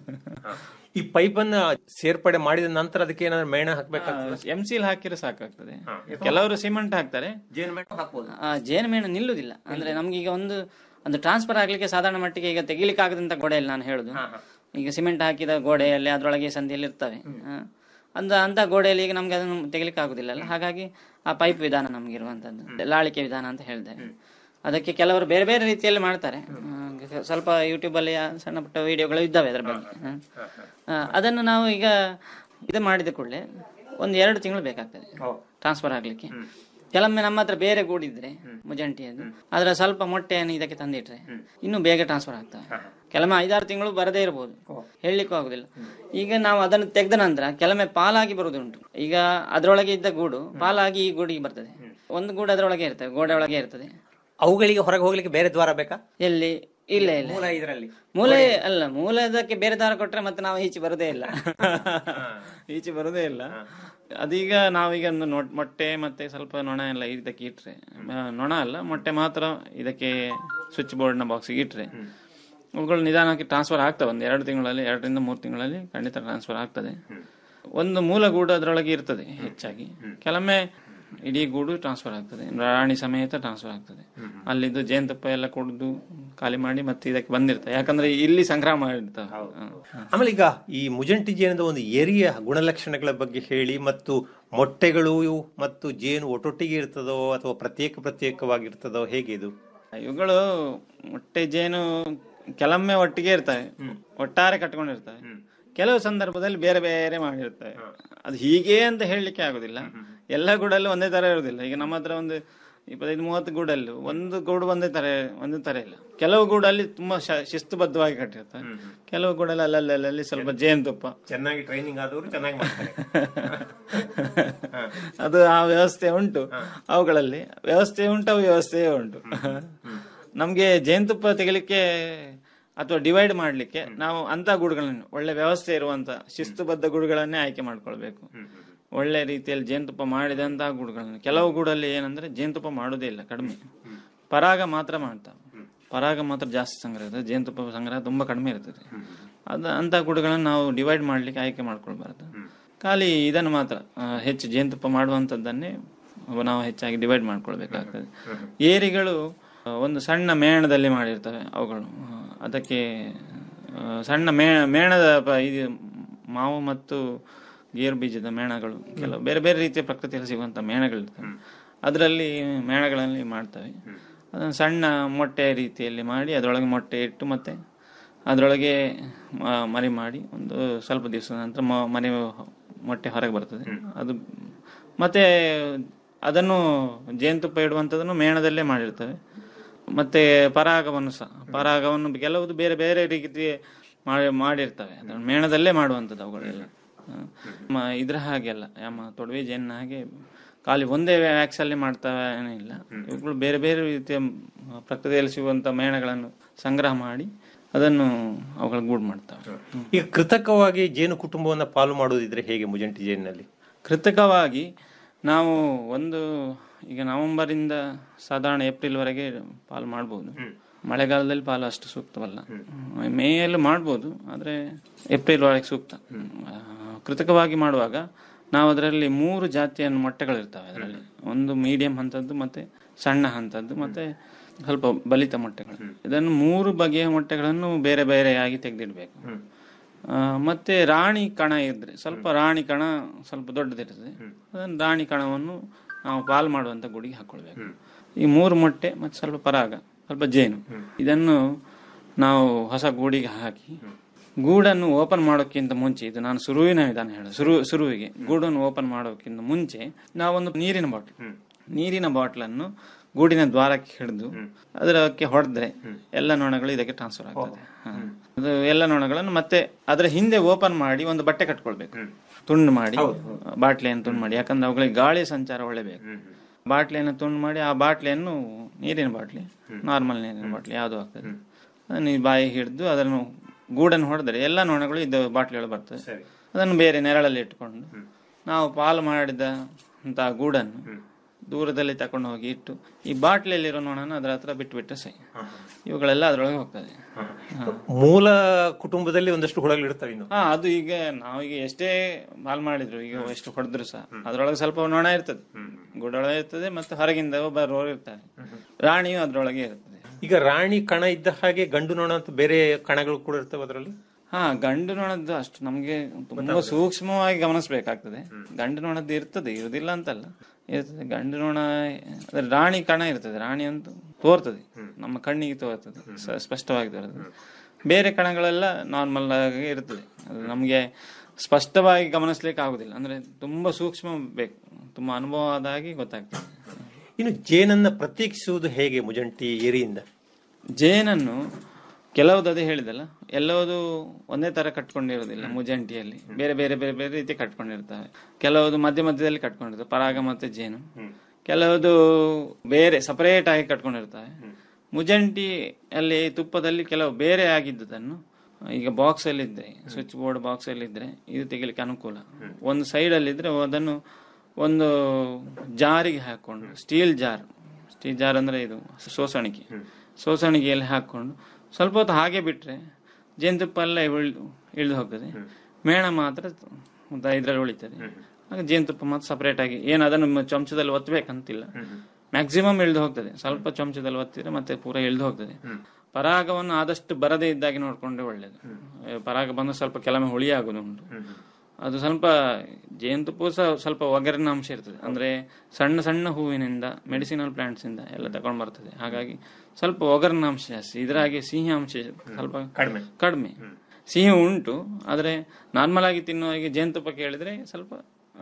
ಈ ಪೈಪ್ ಅನ್ನ ಸೇರ್ಪಡೆ ಮಾಡಿದ ನಂತರ ಅದಕ್ಕೆ ಏನಾದ್ರು ಮೇಣ ಹಾಕ್ಬೇಕಾಗ್ತದೆ ಎಂ ಸಿಲ್ ಹಾಕಿದ್ರೆ ಸಾಕಾಗ್ತದೆ ಕೆಲವರು ಸಿಮೆಂಟ್ ಹಾಕ್ತಾರೆ ಜೇನು ಮೇಣ ಹಾಕ್ಬೋದು ಆ ಜೇನುಮೇಣ ನಿಲ್ಲುದಿಲ್ಲ ಅಂದ್ರೆ ನಮ್ಗೆ ಈಗ ಒಂದು ಒಂದು ಟ್ರಾನ್ಸ್ಫರ್ ಆಗ್ಲಿಕ್ಕೆ ಸಾಧಾರಣ ಮಟ್ಟಿಗೆ ಈಗ ತೆಗಿಲಿಕ್ಕೆ ಆಗದಂತ ಗೋಡೆಯಲ್ಲಿ ನಾನು ಹೇಳುದು ಈಗ ಸಿಮೆಂಟ್ ಹಾಕಿದ ಗೋಡೆಯಲ್ಲಿ ಅದರೊಳಗೆ ಸಂಧಿಯಲ್ಲಿ ಇರ್ತವೆ ಆ, ಅಂದ ಅಂತ ಗೋಡೆಯಲ್ಲಿ ಈಗ ನಮ್ಗೆ ಅದನ್ನು ತೆಗಿಲಿಕ್ಕೆ ಆಗುದಿಲ್ಲ ಅಲ್ಲ ಹಾಗಾಗಿ ಆ ಪೈಪ್ ವಿಧಾನ ನಮ್ಗೆ ಇರುವಂತದ್ದು ಲಾಳಿಕೆ ವಿಧಾನ ಅಂತ ಹೇಳ್ತೇವೆ ಅದಕ್ಕೆ ಕೆಲವರು ಬೇರೆ ಬೇರೆ ರೀತಿಯಲ್ಲಿ ಮಾಡ್ತಾರೆ ಆ, ಸ್ವಲ್ಪ ಯೂಟ್ಯೂಬ್ ಅಲ್ಲಿ ಆ ಸಣ್ಣ ಪುಟ್ಟ ವಿಡಿಯೋಗಳು ಇದ್ದಾವೆ ಅದರ ಬಗ್ಗೆ ಆ. ಆ, ಅದನ್ನು ನಾವು ಈಗ ಇದು ಮಾಡಿದ ಕೂಡಲೇ ಒಂದು ಎರಡು ತಿಂಗಳು ಬೇಕಾಗ್ತದೆ ಟ್ರಾನ್ಸ್ಫರ್ ಆಗ್ಲಿಕ್ಕೆ ಕೆಲವೊಮ್ಮೆ ನಮ್ಮ ಹತ್ರ ಬೇರೆ ಗೂಡಿದ್ರೆ ಮುಜಂಟಿಯದು ಅದರ ಸ್ವಲ್ಪ ಮೊಟ್ಟೆಯನ್ನು ಇದಕ್ಕೆ ತಂದಿಟ್ರೆ ಇನ್ನು ಬೇಗ ಟ್ರಾನ್ಸ್ಫರ್ ಆಗ್ತವೆ ಕೆಲವೊಮ್ಮೆ ಐದಾರು ತಿಂಗಳು ಬರದೇ ಇರಬಹುದು ಹೇಳಲಿಕ್ಕೂ ಆಗುದಿಲ್ಲ ಈಗ ನಾವು ಅದನ್ನು ತೆಗೆದ ನಂತರ ಕೆಲವೊಮ್ಮೆ ಪಾಲಾಗಿ ಬರುವುದುಂಟು ಈಗ ಅದರೊಳಗೆ ಇದ್ದ ಗೂಡು ಪಾಲಾಗಿ ಈ ಗೂಡಿಗೆ ಬರ್ತದೆ ಒಂದು ಗೂಡು ಅದರೊಳಗೆ ಇರ್ತದೆ ಗೋಡೆ ಒಳಗೆ ಇರ್ತದೆ ಅವುಗಳಿಗೆ ಹೊರಗೆ ಹೋಗ್ಲಿಕ್ಕೆ ಬೇರೆ ದ್ವಾರ ಬೇಕಾ ಎಲ್ಲಿ ಇಲ್ಲ ಇಲ್ಲ ಮೂಲ ಇದರಲ್ಲಿ ಮೂಲೆ ಅಲ್ಲ ಮೂಲದಕ್ಕೆ ಬೇರೆ ದಾರ ಕೊಟ್ರೆ ಮತ್ತೆ ನಾವು ಈಚೆ ಬರೋದೇ ಇಲ್ಲ ಈಚೆ ಬರೋದೇ ಇಲ್ಲ ಅದೀಗ ನಾವೀಗ ಒಂದು ನೊ- ಮೊಟ್ಟೆ ಮತ್ತೆ ಸ್ವಲ್ಪ ನೊಣ ಎಲ್ಲ ಇದಕ್ಕೆ ಇಟ್ರೆ ಆ, ನೊಣ ಅಲ್ಲ ಮೊಟ್ಟೆ ಮಾತ್ರ ಇದಕ್ಕೆ ಸ್ವಿಚ್ ಬೋರ್ಡ್ನ ಬಾಕ್ಸಿಗೆ ಇಟ್ರೆ ಅವುಗಳು ನಿಧಾನಕ್ಕೆ ಟ್ರಾನ್ಸ್ಫರ್ ಆಗ್ತವೆ ಒಂದು ಎರಡು ತಿಂಗಳಲ್ಲಿ ಎರಡರಿಂದ ಮೂರು ತಿಂಗಳಲ್ಲಿ ಖಂಡಿತ ಟ್ರಾನ್ಸ್ಫರ್ ಆಗ್ತದೆ ಒಂದು ಮೂಲ ಗೂಡು ಅದರೊಳಗೆ ಇರ್ತದೆ ಹೆಚ್ಚಾಗಿ ಕೆಲವೊಮ್ಮೆ ಇಡೀ ಗೂಡು ಟ್ರಾನ್ಸ್ಫರ್ ಆಗ್ತದೆ ರಾಣಿ ಸಮೇತ ಟ್ರಾನ್ಸ್ಫರ್ ಆಗ್ತದೆ ಅಲ್ಲಿದ್ದು ಜೇನುತುಪ್ಪ ಎಲ್ಲ ಕುಡಿದು ಖಾಲಿ ಮಾಡಿ ಮತ್ತೆ ಇದಕ್ಕೆ ಬಂದಿರ್ತವೆ ಯಾಕಂದ್ರೆ ಇಲ್ಲಿ ಸಂಗ್ರಹ ಮಾಡಿರ್ತಾವೆ ಹ. ಆಮೇಲೆ ಈಗ ಈ ಮುಜಂಟಿ ಜೇನದ ಒಂದು ಏರಿಯ ಗುಣಲಕ್ಷಣಗಳ ಬಗ್ಗೆ ಹೇಳಿ ಮತ್ತು ಮೊಟ್ಟೆಗಳು ಇವು ಮತ್ತು ಜೇನು ಒಟ್ಟೊಟ್ಟಿಗೆ ಇರ್ತದೋ ಅಥವಾ ಪ್ರತ್ಯೇಕ ಪ್ರತ್ಯೇಕವಾಗಿರ್ತದೋ ಹೇಗೆ ಇದು ಇವುಗಳು ಮೊಟ್ಟೆ ಜೇನು ಕೆಲವೊಮ್ಮೆ ಒಟ್ಟಿಗೆ ಇರ್ತವೆ ಒಟ್ಟಾರೆ ಕಟ್ಕೊಂಡಿರ್ತವೆ ಕೆಲವು ಸಂದರ್ಭದಲ್ಲಿ ಬೇರೆ ಬೇರೆ ಮಾಡಿರ್ತವೆ ಅದು ಹೀಗೆ ಅಂತ ಹೇಳಲಿಕ್ಕೆ ಆಗುದಿಲ್ಲ ಎಲ್ಲ ಗೂಡಲ್ಲೂ ಒಂದೇ ತರ ಇರುವುದಿಲ್ಲ ಈಗ ನಮ್ಮ ಹತ್ರ ಒಂದು ಇಪ್ಪತ್ತೈದು ಮೂವತ್ತು ಗೂಡಲ್ಲೂ ಒಂದು ಗೂಡು ಒಂದೇ ತರ ಒಂದೇ ತರ ಇಲ್ಲ ಕೆಲವು ಗೂಡಲ್ಲಿ ತುಂಬಾ ಶ- ಶಿಸ್ತುಬದ್ಧವಾಗಿ ಕಟ್ಟಿರ್ತವೆ ಕೆಲವು ಗೂಡಲ್ಲಿ ಅಲ್ಲಲ್ಲಿ ಅಲ್ಲಲ್ಲಿ ಸ್ವಲ್ಪ ಜೇನುತುಪ್ಪ ಚೆನ್ನಾಗಿ ಟ್ರೈನಿಂಗ್ ಆದವರು ಚೆನ್ನಾಗಿ ಮಾಡ್ತಾರೆ ಅದು ಆ ವ್ಯವಸ್ಥೆ ಉಂಟು ಅವುಗಳಲ್ಲಿ ವ್ಯವಸ್ಥೆ ಉಂಟು ಅವು ವ್ಯವಸ್ಥೆ ಉಂಟು ನಮ್ಗೆ ಜೇನುತುಪ್ಪ ತೆಗಿಲಿಕ್ಕೆ ಅಥವಾ ಡಿವೈಡ್ ಮಾಡ್ಲಿಕ್ಕೆ ನಾವು ಅಂತ ಗೂಡುಗಳನ್ನು ಒಳ್ಳೆ ವ್ಯವಸ್ಥೆ ಇರುವಂತ ಶಿಸ್ತುಬದ್ಧ ಗೂಡುಗಳನ್ನೇ ಆಯ್ಕೆ ಮಾಡ್ಕೊಳ್ಬೇಕು ಒಳ್ಳೆ ರೀತಿಯಲ್ಲಿ ಜೇನುತುಪ್ಪ ಮಾಡಿದಂತಹ ಗೂಡುಗಳನ್ನು ಕೆಲವು ಗೂಡಲ್ಲಿ ಏನಂದ್ರೆ ಜೇನುತುಪ್ಪ ಮಾಡೋದೇ ಇಲ್ಲ ಕಡಿಮೆ ಪರಾಗ ಮಾತ್ರ ಮಾಡ್ತಾವೆ ಪರಾಗ ಮಾತ್ರ ಜಾಸ್ತಿ ಸಂಗ್ರಹ ಇರ್ತದೆ ಜೇನುತುಪ್ಪ ಸಂಗ್ರಹ ತುಂಬಾ ಕಡಿಮೆ ಇರ್ತದೆ ಅದ ಅಂತ ಗೂಡುಗಳನ್ನು ನಾವು ಡಿವೈಡ್ ಮಾಡ್ಲಿಕ್ಕೆ ಆಯ್ಕೆ ಮಾಡ್ಕೊಳ್ಬಾರ್ದು ಖಾಲಿ ಇದನ್ನು ಮಾತ್ರ ಆ, ಹೆಚ್ಚು ಜೇನುತುಪ್ಪ ಮಾಡುವಂಥದ್ದನ್ನೇ ನಾವು ಹೆಚ್ಚಾಗಿ ಡಿವೈಡ್ ಮಾಡ್ಕೊಳ್ಬೇಕಾಗ್ತದೆ ಏರಿಗಳು ಆ, ಒಂದು ಸಣ್ಣ ಮೇಣದಲ್ಲಿ ಮಾಡಿರ್ತವೆ ಅವುಗಳು ಆ, ಅದಕ್ಕೆ ಆ, ಸಣ್ಣ ಮೇ ಮೇಣದ ಪ- ಇದು ಮಾವು ಮತ್ತು ಗೇರು ಬೀಜದ ಮೇಣಗಳು ಕೆಲವು ಬೇರೆ ಬೇರೆ ರೀತಿಯ ಪ್ರಕೃತಿಯಲ್ಲಿ ಸಿಗುವಂತ ಮೇಣಗಳಿರ್ತವೆ ಅದರಲ್ಲಿ ಮೇಣಗಳಲ್ಲಿ ಮಾಡ್ತವೆ ಅದನ್ನು ಸಣ್ಣ ಮೊಟ್ಟೆ ರೀತಿಯಲ್ಲಿ ಮಾಡಿ ಅದರೊಳಗೆ ಮೊಟ್ಟೆ ಇಟ್ಟು ಮತ್ತೆ ಅದರೊಳಗೆ ಮ- ಮರಿ ಮಾಡಿ ಒಂದು ಸ್ವಲ್ಪ ದಿವಸದ ನಂತರ ಮ- ಮರಿ ಮೊಟ್ಟೆ ಹೊರಗೆ ಬರ್ತದೆ ಅದು ಮತ್ತೆ ಅದನ್ನು ಜೇನುತುಪ್ಪ ಇಡುವಂಥದ್ದನ್ನು ಮೇಣದಲ್ಲೇ ಮಾಡಿರ್ತವೆ ಮತ್ತೆ ಪರಾಗವನ್ನು ಸಹ ಪರಾಗವನ್ನು ಕೆಲವುದು ಬೇರೆ ಬೇರೆ ರೀತಿ ಮಾಡಿ ಮಾಡಿರ್ತವೆ ಅದನ್ನು ಮೇಣದಲ್ಲೇ ಮಾಡುವಂಥದ್ದು ಅವುಗಳೆಲ್ಲ ಹ. ಮ- ಇದ್ರ ಹಾಗೆ ಅಲ್ಲ ನಮ್ಮ ತೊಡವೆ ಜೇನಿನ ಹಾಗೆ ಖಾಲಿ ಒಂದೇ ವ್ಯಾಕ್ಸ್ ಅಲ್ಲಿ ಮಾಡ್ತವೆ ಏನಿಲ್ಲ ಇವುಗಳು ಬೇರೆ ಬೇರೆ ರೀತಿಯ ಮ್, ಪ್ರಕೃತಿಯಲ್ಲಿ ಸಿಗುವಂತ ಮೇಣಗಳನ್ನು ಸಂಗ್ರಹ ಮಾಡಿ ಅದನ್ನು ಅವುಗಳ ಗೂಡು ಮಾಡ್ತವೆ ಈಗ ಕೃತಕವಾಗಿ ಜೇನು ಕುಟುಂಬವನ್ನ ಪಾಲು ಮಾಡುವುದಿದ್ರೆ ಹೇಗೆ ಮುಜಂಟಿ ಜೇನಿನಲ್ಲಿ ಕೃತಕವಾಗಿ ನಾವು ಒಂದು ಈಗ ನವೆಂಬರಿಂದ ಸಾಧಾರಣ ಏಪ್ರಿಲ್ ವರೆಗೆ ಪಾಲು ಮಾಡ್ಬೋದು ಮಳೆಗಾಲದಲ್ಲಿ ಪಾಲು ಅಷ್ಟು ಸೂಕ್ತವಲ್ಲ ಮೇಯಲ್ಲಿ ಮಾಡ್ಬೋದು ಆದ್ರೆ ಏಪ್ರಿಲ್ ಒಳಗೆ ಸೂಕ್ತ ಆ, ಕೃತಕವಾಗಿ ಮಾಡುವಾಗ ನಾವು ಅದರಲ್ಲಿ ಮೂರು ಜಾತಿಯ ಮೊಟ್ಟೆಗಳಿರ್ತವೆ ಅದರಲ್ಲಿ ಒಂದು ಮೀಡಿಯಂ ಹಂತದ್ದು ಮತ್ತೆ ಸಣ್ಣ ಹಂತದ್ದು ಮತ್ತೆ ಸ್ವಲ್ಪ ಬಲಿತ ಮೊಟ್ಟೆಗಳು ಇದನ್ನು ಮೂರು ಬಗೆಯ ಮೊಟ್ಟೆಗಳನ್ನು ಬೇರೆ ಬೇರೆಯಾಗಿ ತೆಗೆದಿಡ್ಬೇಕು ಆ, ಮತ್ತೆ ರಾಣಿ ಕಣ ಇದ್ರೆ ಸ್ವಲ್ಪ ರಾಣಿ ಕಣ ಸ್ವಲ್ಪ ದೊಡ್ಡದಿರ್ತದೆ ಅದನ್ನು ರಾಣಿ ಕಣವನ್ನು ನಾವು ಪಾಲು ಮಾಡುವಂತ ಗುಡಿಗೆ ಹಾಕೊಳ್ಬೇಕು ಈ ಮೂರು ಮೊಟ್ಟೆ ಮತ್ತೆ ಸ್ವಲ್ಪ ಪರಾಗ ಸ್ವಲ್ಪ ಜೇನು ಇದನ್ನು ನಾವು ಹೊಸ ಗೂಡಿಗೆ ಹಾಕಿ ಗೂಡನ್ನು ಓಪನ್ ಮಾಡೋಕ್ಕಿಂತ ಮುಂಚೆ ಇದು ನಾನು ಸುರುವಿನ ವಿಧಾನ ಹೇಳ ಶುರು ಶುರುವಿಗೆ ಗೂಡನ್ನು ಓಪನ್ ಮಾಡೋಕ್ಕಿಂತ ಮುಂಚೆ ನಾವೊಂದು ನೀರಿನ ಬಾಟ್ಲ್ ನೀರಿನ ಬಾಟ್ಲನ್ನು ಗೂಡಿನ ದ್ವಾರಕ್ಕೆ ಹಿಡಿದು ಅದಕ್ಕೆ ಹೊಡೆದ್ರೆ ಎಲ್ಲ ನೊಣಗಳು ಇದಕ್ಕೆ ಟ್ರಾನ್ಸ್ಫರ್ ಆಗ್ತದೆ ಹ. ಅದು ಎಲ್ಲ ನೊಣಗಳನ್ನು ಮತ್ತೆ ಅದರ ಹಿಂದೆ ಓಪನ್ ಮಾಡಿ ಒಂದು ಬಟ್ಟೆ ಕಟ್ಕೊಳ್ಬೇಕು ತುಂಡು ಮಾಡಿ ಬಾಟ್ಲಿಯನ್ನು ತುಂಡು ಮಾಡಿ ಯಾಕಂದ್ರೆ ಅವುಗಳಿಗೆ ಗಾಳಿ ಸಂಚಾರ ಒಳ್ಳೆ ಬೇಕು ಬಾಟ್ಲಿಯನ್ನು ತುಂಡು ಮಾಡಿ ಆ ಬಾಟ್ಲಿಯನ್ನು ನೀರಿನ ಬಾಟ್ಲಿ ನಾರ್ಮಲ್ ನೀರಿನ ಬಾಟ್ಲಿ ಯಾವುದು ಆಗ್ತದೆ ಅದನ್ನು ಈ ಬಾಯಿ ಹಿಡಿದು ಅದನ್ನು ಗೂಡನ್ನು ಹೊಡೆದರೆ ಎಲ್ಲ ನೊಣಗಳು ಇದ್ದ ಬಾಟ್ಲಿಗಳು ಬರ್ತದೆ ಅದನ್ನು ಬೇರೆ ನೆರಳಲ್ಲಿ ಇಟ್ಕೊಂಡು ನಾವು ಪಾಲು ಮಾಡಿದ ಅಂತ ಗೂಡನ್ನು ದೂರದಲ್ಲಿ ತಕೊಂಡು ಹೋಗಿ ಇಟ್ಟು ಈ ಬಾಟ್ಲಿಯಲ್ಲಿರೋ ನೊಣನ ಅದರ ಹತ್ರ ಬಿಟ್ಟು ಸೈ ಇವುಗಳೆಲ್ಲ ಅದರೊಳಗೆ ಹೋಗ್ತದೆ ಮೂಲ ಕುಟುಂಬದಲ್ಲಿ ಒಂದಷ್ಟು ಹುಳಗಳು ಇರ್ತವೆ ಇನ್ನು ಹಾ ಅದು ಈಗ ನಾವೀಗ ಎಷ್ಟೇ ಹಾಲ್ ಮಾಡಿದ್ರು ಈಗ ಎಷ್ಟು ಹೊಡೆದ್ರು ಸಹ ಅದ್ರೊಳಗೆ ಸ್ವಲ್ಪ ನೊಣ ಇರ್ತದೆ ಗುಡೊಳಗೆ ಇರ್ತದೆ ಮತ್ತೆ ಹೊರಗಿಂದ ಬರೋರು ಇರ್ತಾರೆ ರಾಣಿಯು ಅದ್ರೊಳಗೆ ಇರ್ತದೆ ಈಗ ರಾಣಿ ಕಣ ಇದ್ದ ಹಾಗೆ ಗಂಡು ನೊಣ ಅಂತ ಬೇರೆ ಕಣಗಳು ಕೂಡ ಇರ್ತವೆ ಅದರಲ್ಲಿ ಹಾ ಗಂಡು ನೊಣದ್ದು ಅಷ್ಟು ನಮ್ಗೆ ತುಂಬಾ ಸೂಕ್ಷ್ಮವಾಗಿ ಗಮನಿಸಬೇಕಾಗ್ತದೆ ಗಂಡು ನೊಣದ್ದು ಇರ್ತದೆ ಇರುದಿಲ್ಲ ಅಂತಲ್ಲ ಇರ್ತದೆ ಗಂಡು ನೊಣ ಅದ್ರ ರಾಣಿ ಕಣ ಇರ್ತದೆ ರಾಣಿ ಅಂತ ತೋರ್ತದೆ ನಮ್ಮ ಕಣ್ಣಿಗೆ ತೋರ್ತದೆ ಸ- ಸ್ಪಷ್ಟವಾಗಿ ತೋರ್ತದೆ ಬೇರೆ ಕಣಗಳೆಲ್ಲ ನಾರ್ಮಲ್ ಆಗಿ ಇರ್ತದೆ ಅದು ನಮಗೆ ಸ್ಪಷ್ಟವಾಗಿ ಗಮನಿಸ್ಲಿಕ್ಕೆ ಆಗುದಿಲ್ಲ ಅಂದ್ರೆ ತುಂಬಾ ಸೂಕ್ಷ್ಮ ಬೇಕು ತುಂಬಾ ಅನುಭವ ಆದಾಗಿ ಗೊತ್ತಾಗ್ತದೆ ಇನ್ನು ಜೇನನ್ನ ಪ್ರತ್ಯೇಕಿಸುವುದು ಹೇಗೆ ಮುಜಂಟಿ ಏರಿಯಿಂದ ಜೇನನ್ನು ಕೆಲವುದು ಅದೇ ಹೇಳಿದಲ್ಲ ಎಲ್ಲವುದು ಒಂದೇ ತರ ಕಟ್ಕೊಂಡಿರೋದಿಲ್ಲ ಮುಜಂಟಿಯಲ್ಲಿ ಬೇರೆ ಬೇರೆ ಬೇರೆ ಬೇರೆ ರೀತಿ ಕಟ್ಕೊಂಡಿರ್ತವೆ ಕೆಲವುದು ಮಧ್ಯ ಮಧ್ಯದಲ್ಲಿ ಕಟ್ಕೊಂಡಿರ್ತವೆ ಪರಾಗ ಮತ್ತೆ ಜೇನು ಕೆಲವುದು ಬೇರೆ ಸಪರೇಟ್ ಆಗಿ ಕಟ್ಕೊಂಡಿರ್ತವೆ ಮುಜಂಟಿ ಅಲ್ಲಿ ತುಪ್ಪದಲ್ಲಿ ಕೆಲವು ಬೇರೆ ಆಗಿದ್ದುದನ್ನು ಈಗ ಬಾಕ್ಸ್ ಅಲ್ಲಿ ಇದ್ರೆ ಸ್ವಿಚ್ ಬೋರ್ಡ್ ಬಾಕ್ಸ್ ಅಲ್ಲಿ ಇದ್ರೆ ಇದು ತೆಗಿಲಿಕ್ಕೆ ಅನುಕೂಲ ಒಂದು ಸೈಡ್ ಅಲ್ಲಿ ಇದ್ರೆ ಅದನ್ನು ಒಂದು ಜಾರಿಗೆ ಹಾಕೊಂಡು ಸ್ಟೀಲ್ ಜಾರ್ ಸ್ಟೀಲ್ ಜಾರ್ ಅಂದ್ರೆ ಇದು ಸೋಸಣಿಕೆ ಸೋಸಣಿಗೆಯಲ್ಲಿ ಹಾಕೊಂಡು ಸ್ವಲ್ಪ ಹೊತ್ತು ಹಾಗೆ ಬಿಟ್ರೆ ಜೇನುತುಪ್ಪ ಎಲ್ಲ ಇಳಿದು ಇಳಿದು ಹೋಗ್ತದೆ ಮೇಣ ಮಾತ್ರ ಒಂದು ಇದ್ರಲ್ಲಿ ಉಳಿತದೆ ಆಗ ಜೇನುತುಪ್ಪ ಮಾತ್ರ ಸಪರೇಟ್ ಆಗಿ ಏನು ಅದನ್ನು ಮ- ಚಮಚದಲ್ಲಿ ಒತ್ತಬೇಕಂತಿಲ್ಲ ಮ್ಯಾಕ್ಸಿಮಮ್ ಇಳಿದು ಹೋಗ್ತದೆ ಸ್ವಲ್ಪ ಚಮಚದಲ್ಲಿ ಒತ್ತಿದ್ರೆ ಮತ್ತೆ ಪೂರ ಇಳಿದು ಹೋಗ್ತದೆ ಪರಾಗವನ್ನು ಆದಷ್ಟು ಬರದೇ ಇದ್ದಾಗೆ ನೋಡ್ಕೊಂಡ್ರೆ ಒಳ್ಳೇದು ಏ, ಪರಾಗ ಬಂದು ಸ್ವಲ್ಪ ಕೆಲವೊಮ್ಮೆ ಹುಳಿ ಆಗೋದು ಉಂಟು ಅದು ಸ್ವಲ್ಪ ಜೇನುತುಪ್ಪು ಸಹ ಸ್ವಲ್ಪ ಒಗರಿನ ಅಂಶ ಇರ್ತದೆ ಅಂದ್ರೆ ಸಣ್ಣ ಸಣ್ಣ ಹೂವಿನಿಂದ ಮೆಡಿಸಿನಲ್ ಪ್ಲಾಂಟ್ಸ್ ಇಂದ ಎಲ್ಲ ತಗೊಂಡ್ ಬರ್ತದೆ ಹಾಗಾಗಿ ಸ್ವಲ್ಪ ಒಗರಿನ ಅಂಶ ಜಾಸ್ತಿ ಇದರಾಗಿ ಸಿಹಿ ಅಂಶ ಸ್ವಲ್ಪ ಕಡಿಮೆ ಕಡಿಮೆ ಸಿಹಿ ಉಂಟು ಆದ್ರೆ ನಾರ್ಮಲ್ ಆಗಿ ತಿನ್ನುವಾಗೆ ಜೇನುತುಪ್ಪ ಕೇಳಿದ್ರೆ ಸ್ವಲ್ಪ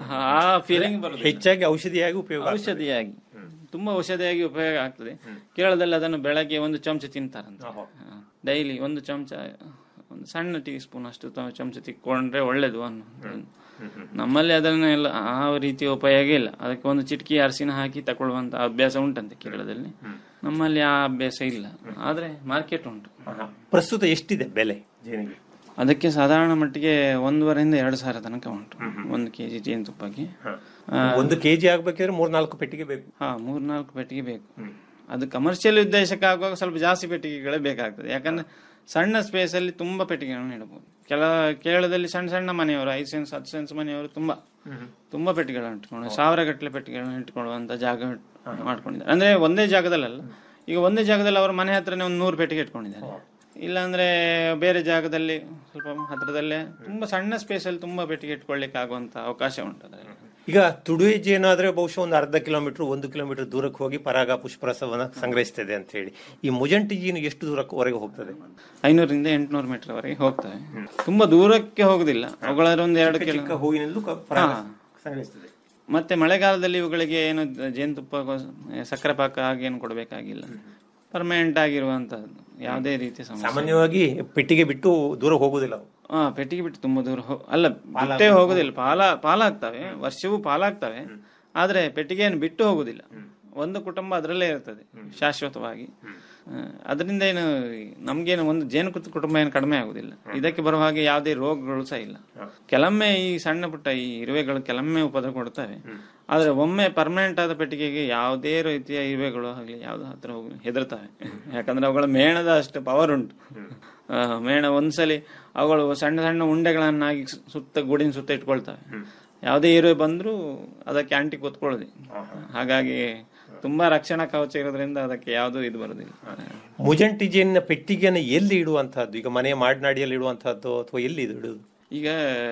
ಆ ಫೀಲಿಂಗ್ ಬರುತ್ತೆ ಹೆಚ್ಚಾಗಿ ಔಷಧಿಯಾಗಿ ಉಪಯೋಗ ಆಗ್ತದೆ. ಔಷಧಿಯಾಗಿ ತುಂಬಾ ಔಷಧಿಯಾಗಿ ಉಪಯೋಗ ಆಗ್ತದೆ ಕೇರಳದಲ್ಲಿ ಅದನ್ನು ಬೆಳಗ್ಗೆ ಒಂದು ಚಮಚ ತಿಂತಾರಂತೆ ಡೈಲಿ ಒಂದು ಚಮಚ ಒಂದು ಸಣ್ಣ ಟೀ ಸ್ಪೂನ್ ಅಷ್ಟು ತ- ಚಮಚ ತಿಕ್ಕೊಂಡ್ರೆ ಒಳ್ಳೇದು ಅನ್ನೋ ನಮ್ಮಲ್ಲಿ ಅದನ್ನೆಲ್ಲ ಆ ರೀತಿ ಉಪಯೋಗ ಇಲ್ಲ ಅದಕ್ಕೆ ಒಂದು ಚಿಟಕಿ ಅರಿಶಿನ ಹಾಕಿ ತಗೊಳ್ಳುವಂತ ಅಭ್ಯಾಸ ಉಂಟಂತೆ ಕೇರಳದಲ್ಲಿ ನಮ್ಮಲ್ಲಿ ಆ ಅಭ್ಯಾಸ ಇಲ್ಲ ಆದ್ರೆ ಮಾರ್ಕೆಟ್ ಉಂಟು ಪ್ರಸ್ತುತ ಎಷ್ಟಿದೆ ಬೆಲೆ ಜೇನಿಗೆ ಅದಕ್ಕೆ ಸಾಧಾರಣ ಮಟ್ಟಿಗೆ ಒಂದೂವರೆಯಿಂದ ಎರಡು ಸಾವಿರ ತನಕ ಉಂಟು ಒಂದು ಕೆಜಿ ಜೇನುತುಪ್ಪಕ್ಕೆ ಆ, ಒಂದು ಕೆಜಿ ಆಗ್ಬೇಕಿದ್ರೆ ಮೂರ್ ನಾಲ್ಕು ಪೆಟ್ಟಿಗೆ ಬೇಕು ಹಾ ಮೂರ್ನಾಲ್ಕು ಪೆಟ್ಟಿಗೆ ಬೇಕು ಅದು ಕಮರ್ಷಿಯಲ್ ಉದ್ದೇಶಕ್ಕೆ ಆಗುವಾಗ ಸ್ವಲ್ಪ ಜಾಸ್ತಿ ಪೆಟ್ಟಿಗೆಗಳೇ ಬೇಕಾಗ್ತದೆ ಯಾಕಂದ್ರೆ ಸಣ್ಣ ಸ್ಪೇಸ್ ಅಲ್ಲಿ ತುಂಬಾ ಪೆಟ್ಟಿಗೆಗಳನ್ನು ಇಡಬಹುದು ಕೆಲ ಕೇರಳದಲ್ಲಿ ಸಣ್ಣ ಸಣ್ಣ ಮನೆಯವರು ಐದು ಸೆನ್ಸ್ ಹತ್ತು ಸೆನ್ಸ್ ಮನೆಯವರು ತುಂಬಾ ತುಂಬಾ ಪೆಟ್ಟಿಗೆಗಳನ್ನು ಇಟ್ಕೊಂಡು ಸಾವಿರ ಗಟ್ಟಲೆ ಪೆಟ್ಟಿಗೆಗಳನ್ನು ಇಟ್ಕೊಳ್ಳುವಂತ ಜಾಗ ಮಾಡ್ಕೊಂಡಿದ್ದಾರೆ ಅಂದ್ರೆ ಒಂದೇ ಜಾಗದಲ್ಲಲ್ಲ ಈಗ ಒಂದೇ ಜಾಗದಲ್ಲಿ ಅವ್ರ ಮನೆ ಹತ್ರನೇ ಒಂದು ನೂರು ಪೆಟ್ಟಿಗೆ ಇಟ್ಕೊಂಡಿದ್ದಾರೆ ಇಲ್ಲಾಂದ್ರೆ ಬೇರೆ ಜಾಗದಲ್ಲಿ ಸ್ವಲ್ಪ ಹತ್ರದಲ್ಲೇ ತುಂಬಾ ಸಣ್ಣ ಸ್ಪೇಸ್ ಅಲ್ಲಿ ತುಂಬಾ ಪೆಟ್ಟಿಗೆ ಇಟ್ಕೊಳ್ಳಿಕ್ಕೆ ಆಗುವಂತ ಅವಕಾಶ ಉಂಟು ಅದರಲ್ಲಿ ಈಗ ತುಡುವೆ ಜೇನಾದ್ರೆ ಬಹುಶಃ ಒಂದು ಅರ್ಧ ಕಿಲೋಮೀಟರ್ ಒಂದು ಕಿಲೋಮೀಟರ್ ದೂರಕ್ಕೆ ಹೋಗಿ ಪರಾಗ ಪುಷ್ಪರಸವನ್ನ ಸಂಗ್ರಹಿಸ್ತದೆ ಅಂತ ಹೇಳಿ ಈ ಮುಜಂಟಿ ಜೇನು ಎಷ್ಟು ದೂರವರೆಗೆ ಹೋಗ್ತದೆ ಐನೂರಿಂದ ಎಂಟುನೂರು ಮೀಟರ್ ವರೆಗೆ ಹೋಗ್ತವೆ ತುಂಬಾ ದೂರಕ್ಕೆ ಹೋಗುದಿಲ್ಲ ಅವುಗಳ ಒಂದು ಎರಡು ಕಿಲೋ ಚಿಕ್ಕ ಹೂವಿನಲ್ಲೂ ಕ- ಪರಾಗ ಹಾ. ಸಂಗ್ರಹಿಸ್ತದೆ ಮತ್ತೆ ಮಳೆಗಾಲದಲ್ಲಿ ಇವುಗಳಿಗೆ ಏನು ಜೇನುತುಪ್ಪ ಗೋ- ಸಕ್ಕರೆ ಪಾಕ ಹಾಗೇನು ಕೊಡಬೇಕಾಗಿಲ್ಲ ಪರ್ಮನೆಂಟ್ ಆಗಿರುವಂತಹದ್ದು ಯಾವುದೇ ರೀತಿಯ ಸಮಸ್ಯೆ ಸಾಮಾನ್ಯವಾಗಿ ಪೆಟ್ಟಿಗೆ ಬಿಟ್ಟು ದೂರ ಹೋಗುದಿಲ್ಲ ಅವು ಹಾ ಪೆಟ್ಟಿಗೆ ಬಿಟ್ಟು ತುಂಬಾ ದೂರ ಹೋ- ಅಲ್ಲ ಬಿಟ್ಟೇ ಹೋಗುದಿಲ್ಲ ಪಾಲ ಪಾಲಾಗ್ತವೆ ವರ್ಷವೂ ಪಾಲಾಗ್ತವೆ ಆದ್ರೆ ಪೆಟ್ಟಿಗೆಯನ್ನು ಬಿಟ್ಟು ಹೋಗುದಿಲ್ಲ ಒಂದು ಕುಟುಂಬ ಅದರಲ್ಲೇ ಇರ್ತದೆ ಶಾಶ್ವತವಾಗಿ ಆ, ಅದರಿಂದ ಏನು ನಮ್ಗೇನು ಒಂದು ಜೇನು ಕುತ್- ಕುಟುಂಬ ಏನು ಕಡಿಮೆ ಆಗುದಿಲ್ಲ ಇದಕ್ಕೆ ಬರುವ ಹಾಗೆ ಯಾವುದೇ ರೋಗಗಳು ಸಹ ಇಲ್ಲ ಕೆಲವೊಮ್ಮೆ ಈ ಸಣ್ಣ ಪುಟ್ಟ ಈ ಇರುವೆಗಳು ಕೆಲವೊಮ್ಮೆ ಉಪದ್ರ ಕೊಡ್ತವೆ ಆದ್ರೆ ಒಮ್ಮೆ ಪರ್ಮನೆಂಟ್ ಆದ ಪೆಟ್ಟಿಗೆಗೆ ಯಾವುದೇ ರೀತಿಯ ಇರುವೆಗಳು ಆಗಲಿ ಯಾವ್ದು ಹತ್ರ ಹೋಗಿ ಹೆದರ್ತವೆ ಯಾಕಂದ್ರೆ ಅವುಗಳ ಮೇಣದ ಅಷ್ಟು ಪವರ್ ಉಂಟು ಆ, ಮೇಣ ಒಂದ್ಸಲಿ ಅವುಗಳು ಸಣ್ಣ ಸಣ್ಣ ಉಂಡೆಗಳನ್ನಾಗಿ ಸು- ಸುತ್ತ ಗೂಡಿನ ಸುತ್ತ ಇಟ್ಕೊಳ್ತವೆ ಯಾವುದೇ ಇರುವೆ ಬಂದ್ರೂ ಅದಕ್ಕೆ ಅಂಟಿ ಕೂತ್ಕೊಳ್ಳೋದು ಹಾಗಾಗಿ ತುಂಬಾ ರಕ್ಷಣಾ ಕವಚ ಇರೋದ್ರಿಂದ ಅದಕ್ಕೆ ಯಾವುದೂ ಇದು ಬರೋದಿಲ್ಲ ಮುಜಂಟಿ ಜೇನಿನ ಪೆಟ್ಟಿಗೆಯನ್ನು ಎಲ್ಲಿ ಇಡುವಂತಹದ್ದು ಈಗ ಮನೆಯ ಮಾಡ್ನಾಡಿಯಲ್ಲಿ ಇಡುವಂತಹದ್ದು ಅಥವಾ ಎಲ್ಲಿ ಇದು ಇಡುವುದು ಈಗ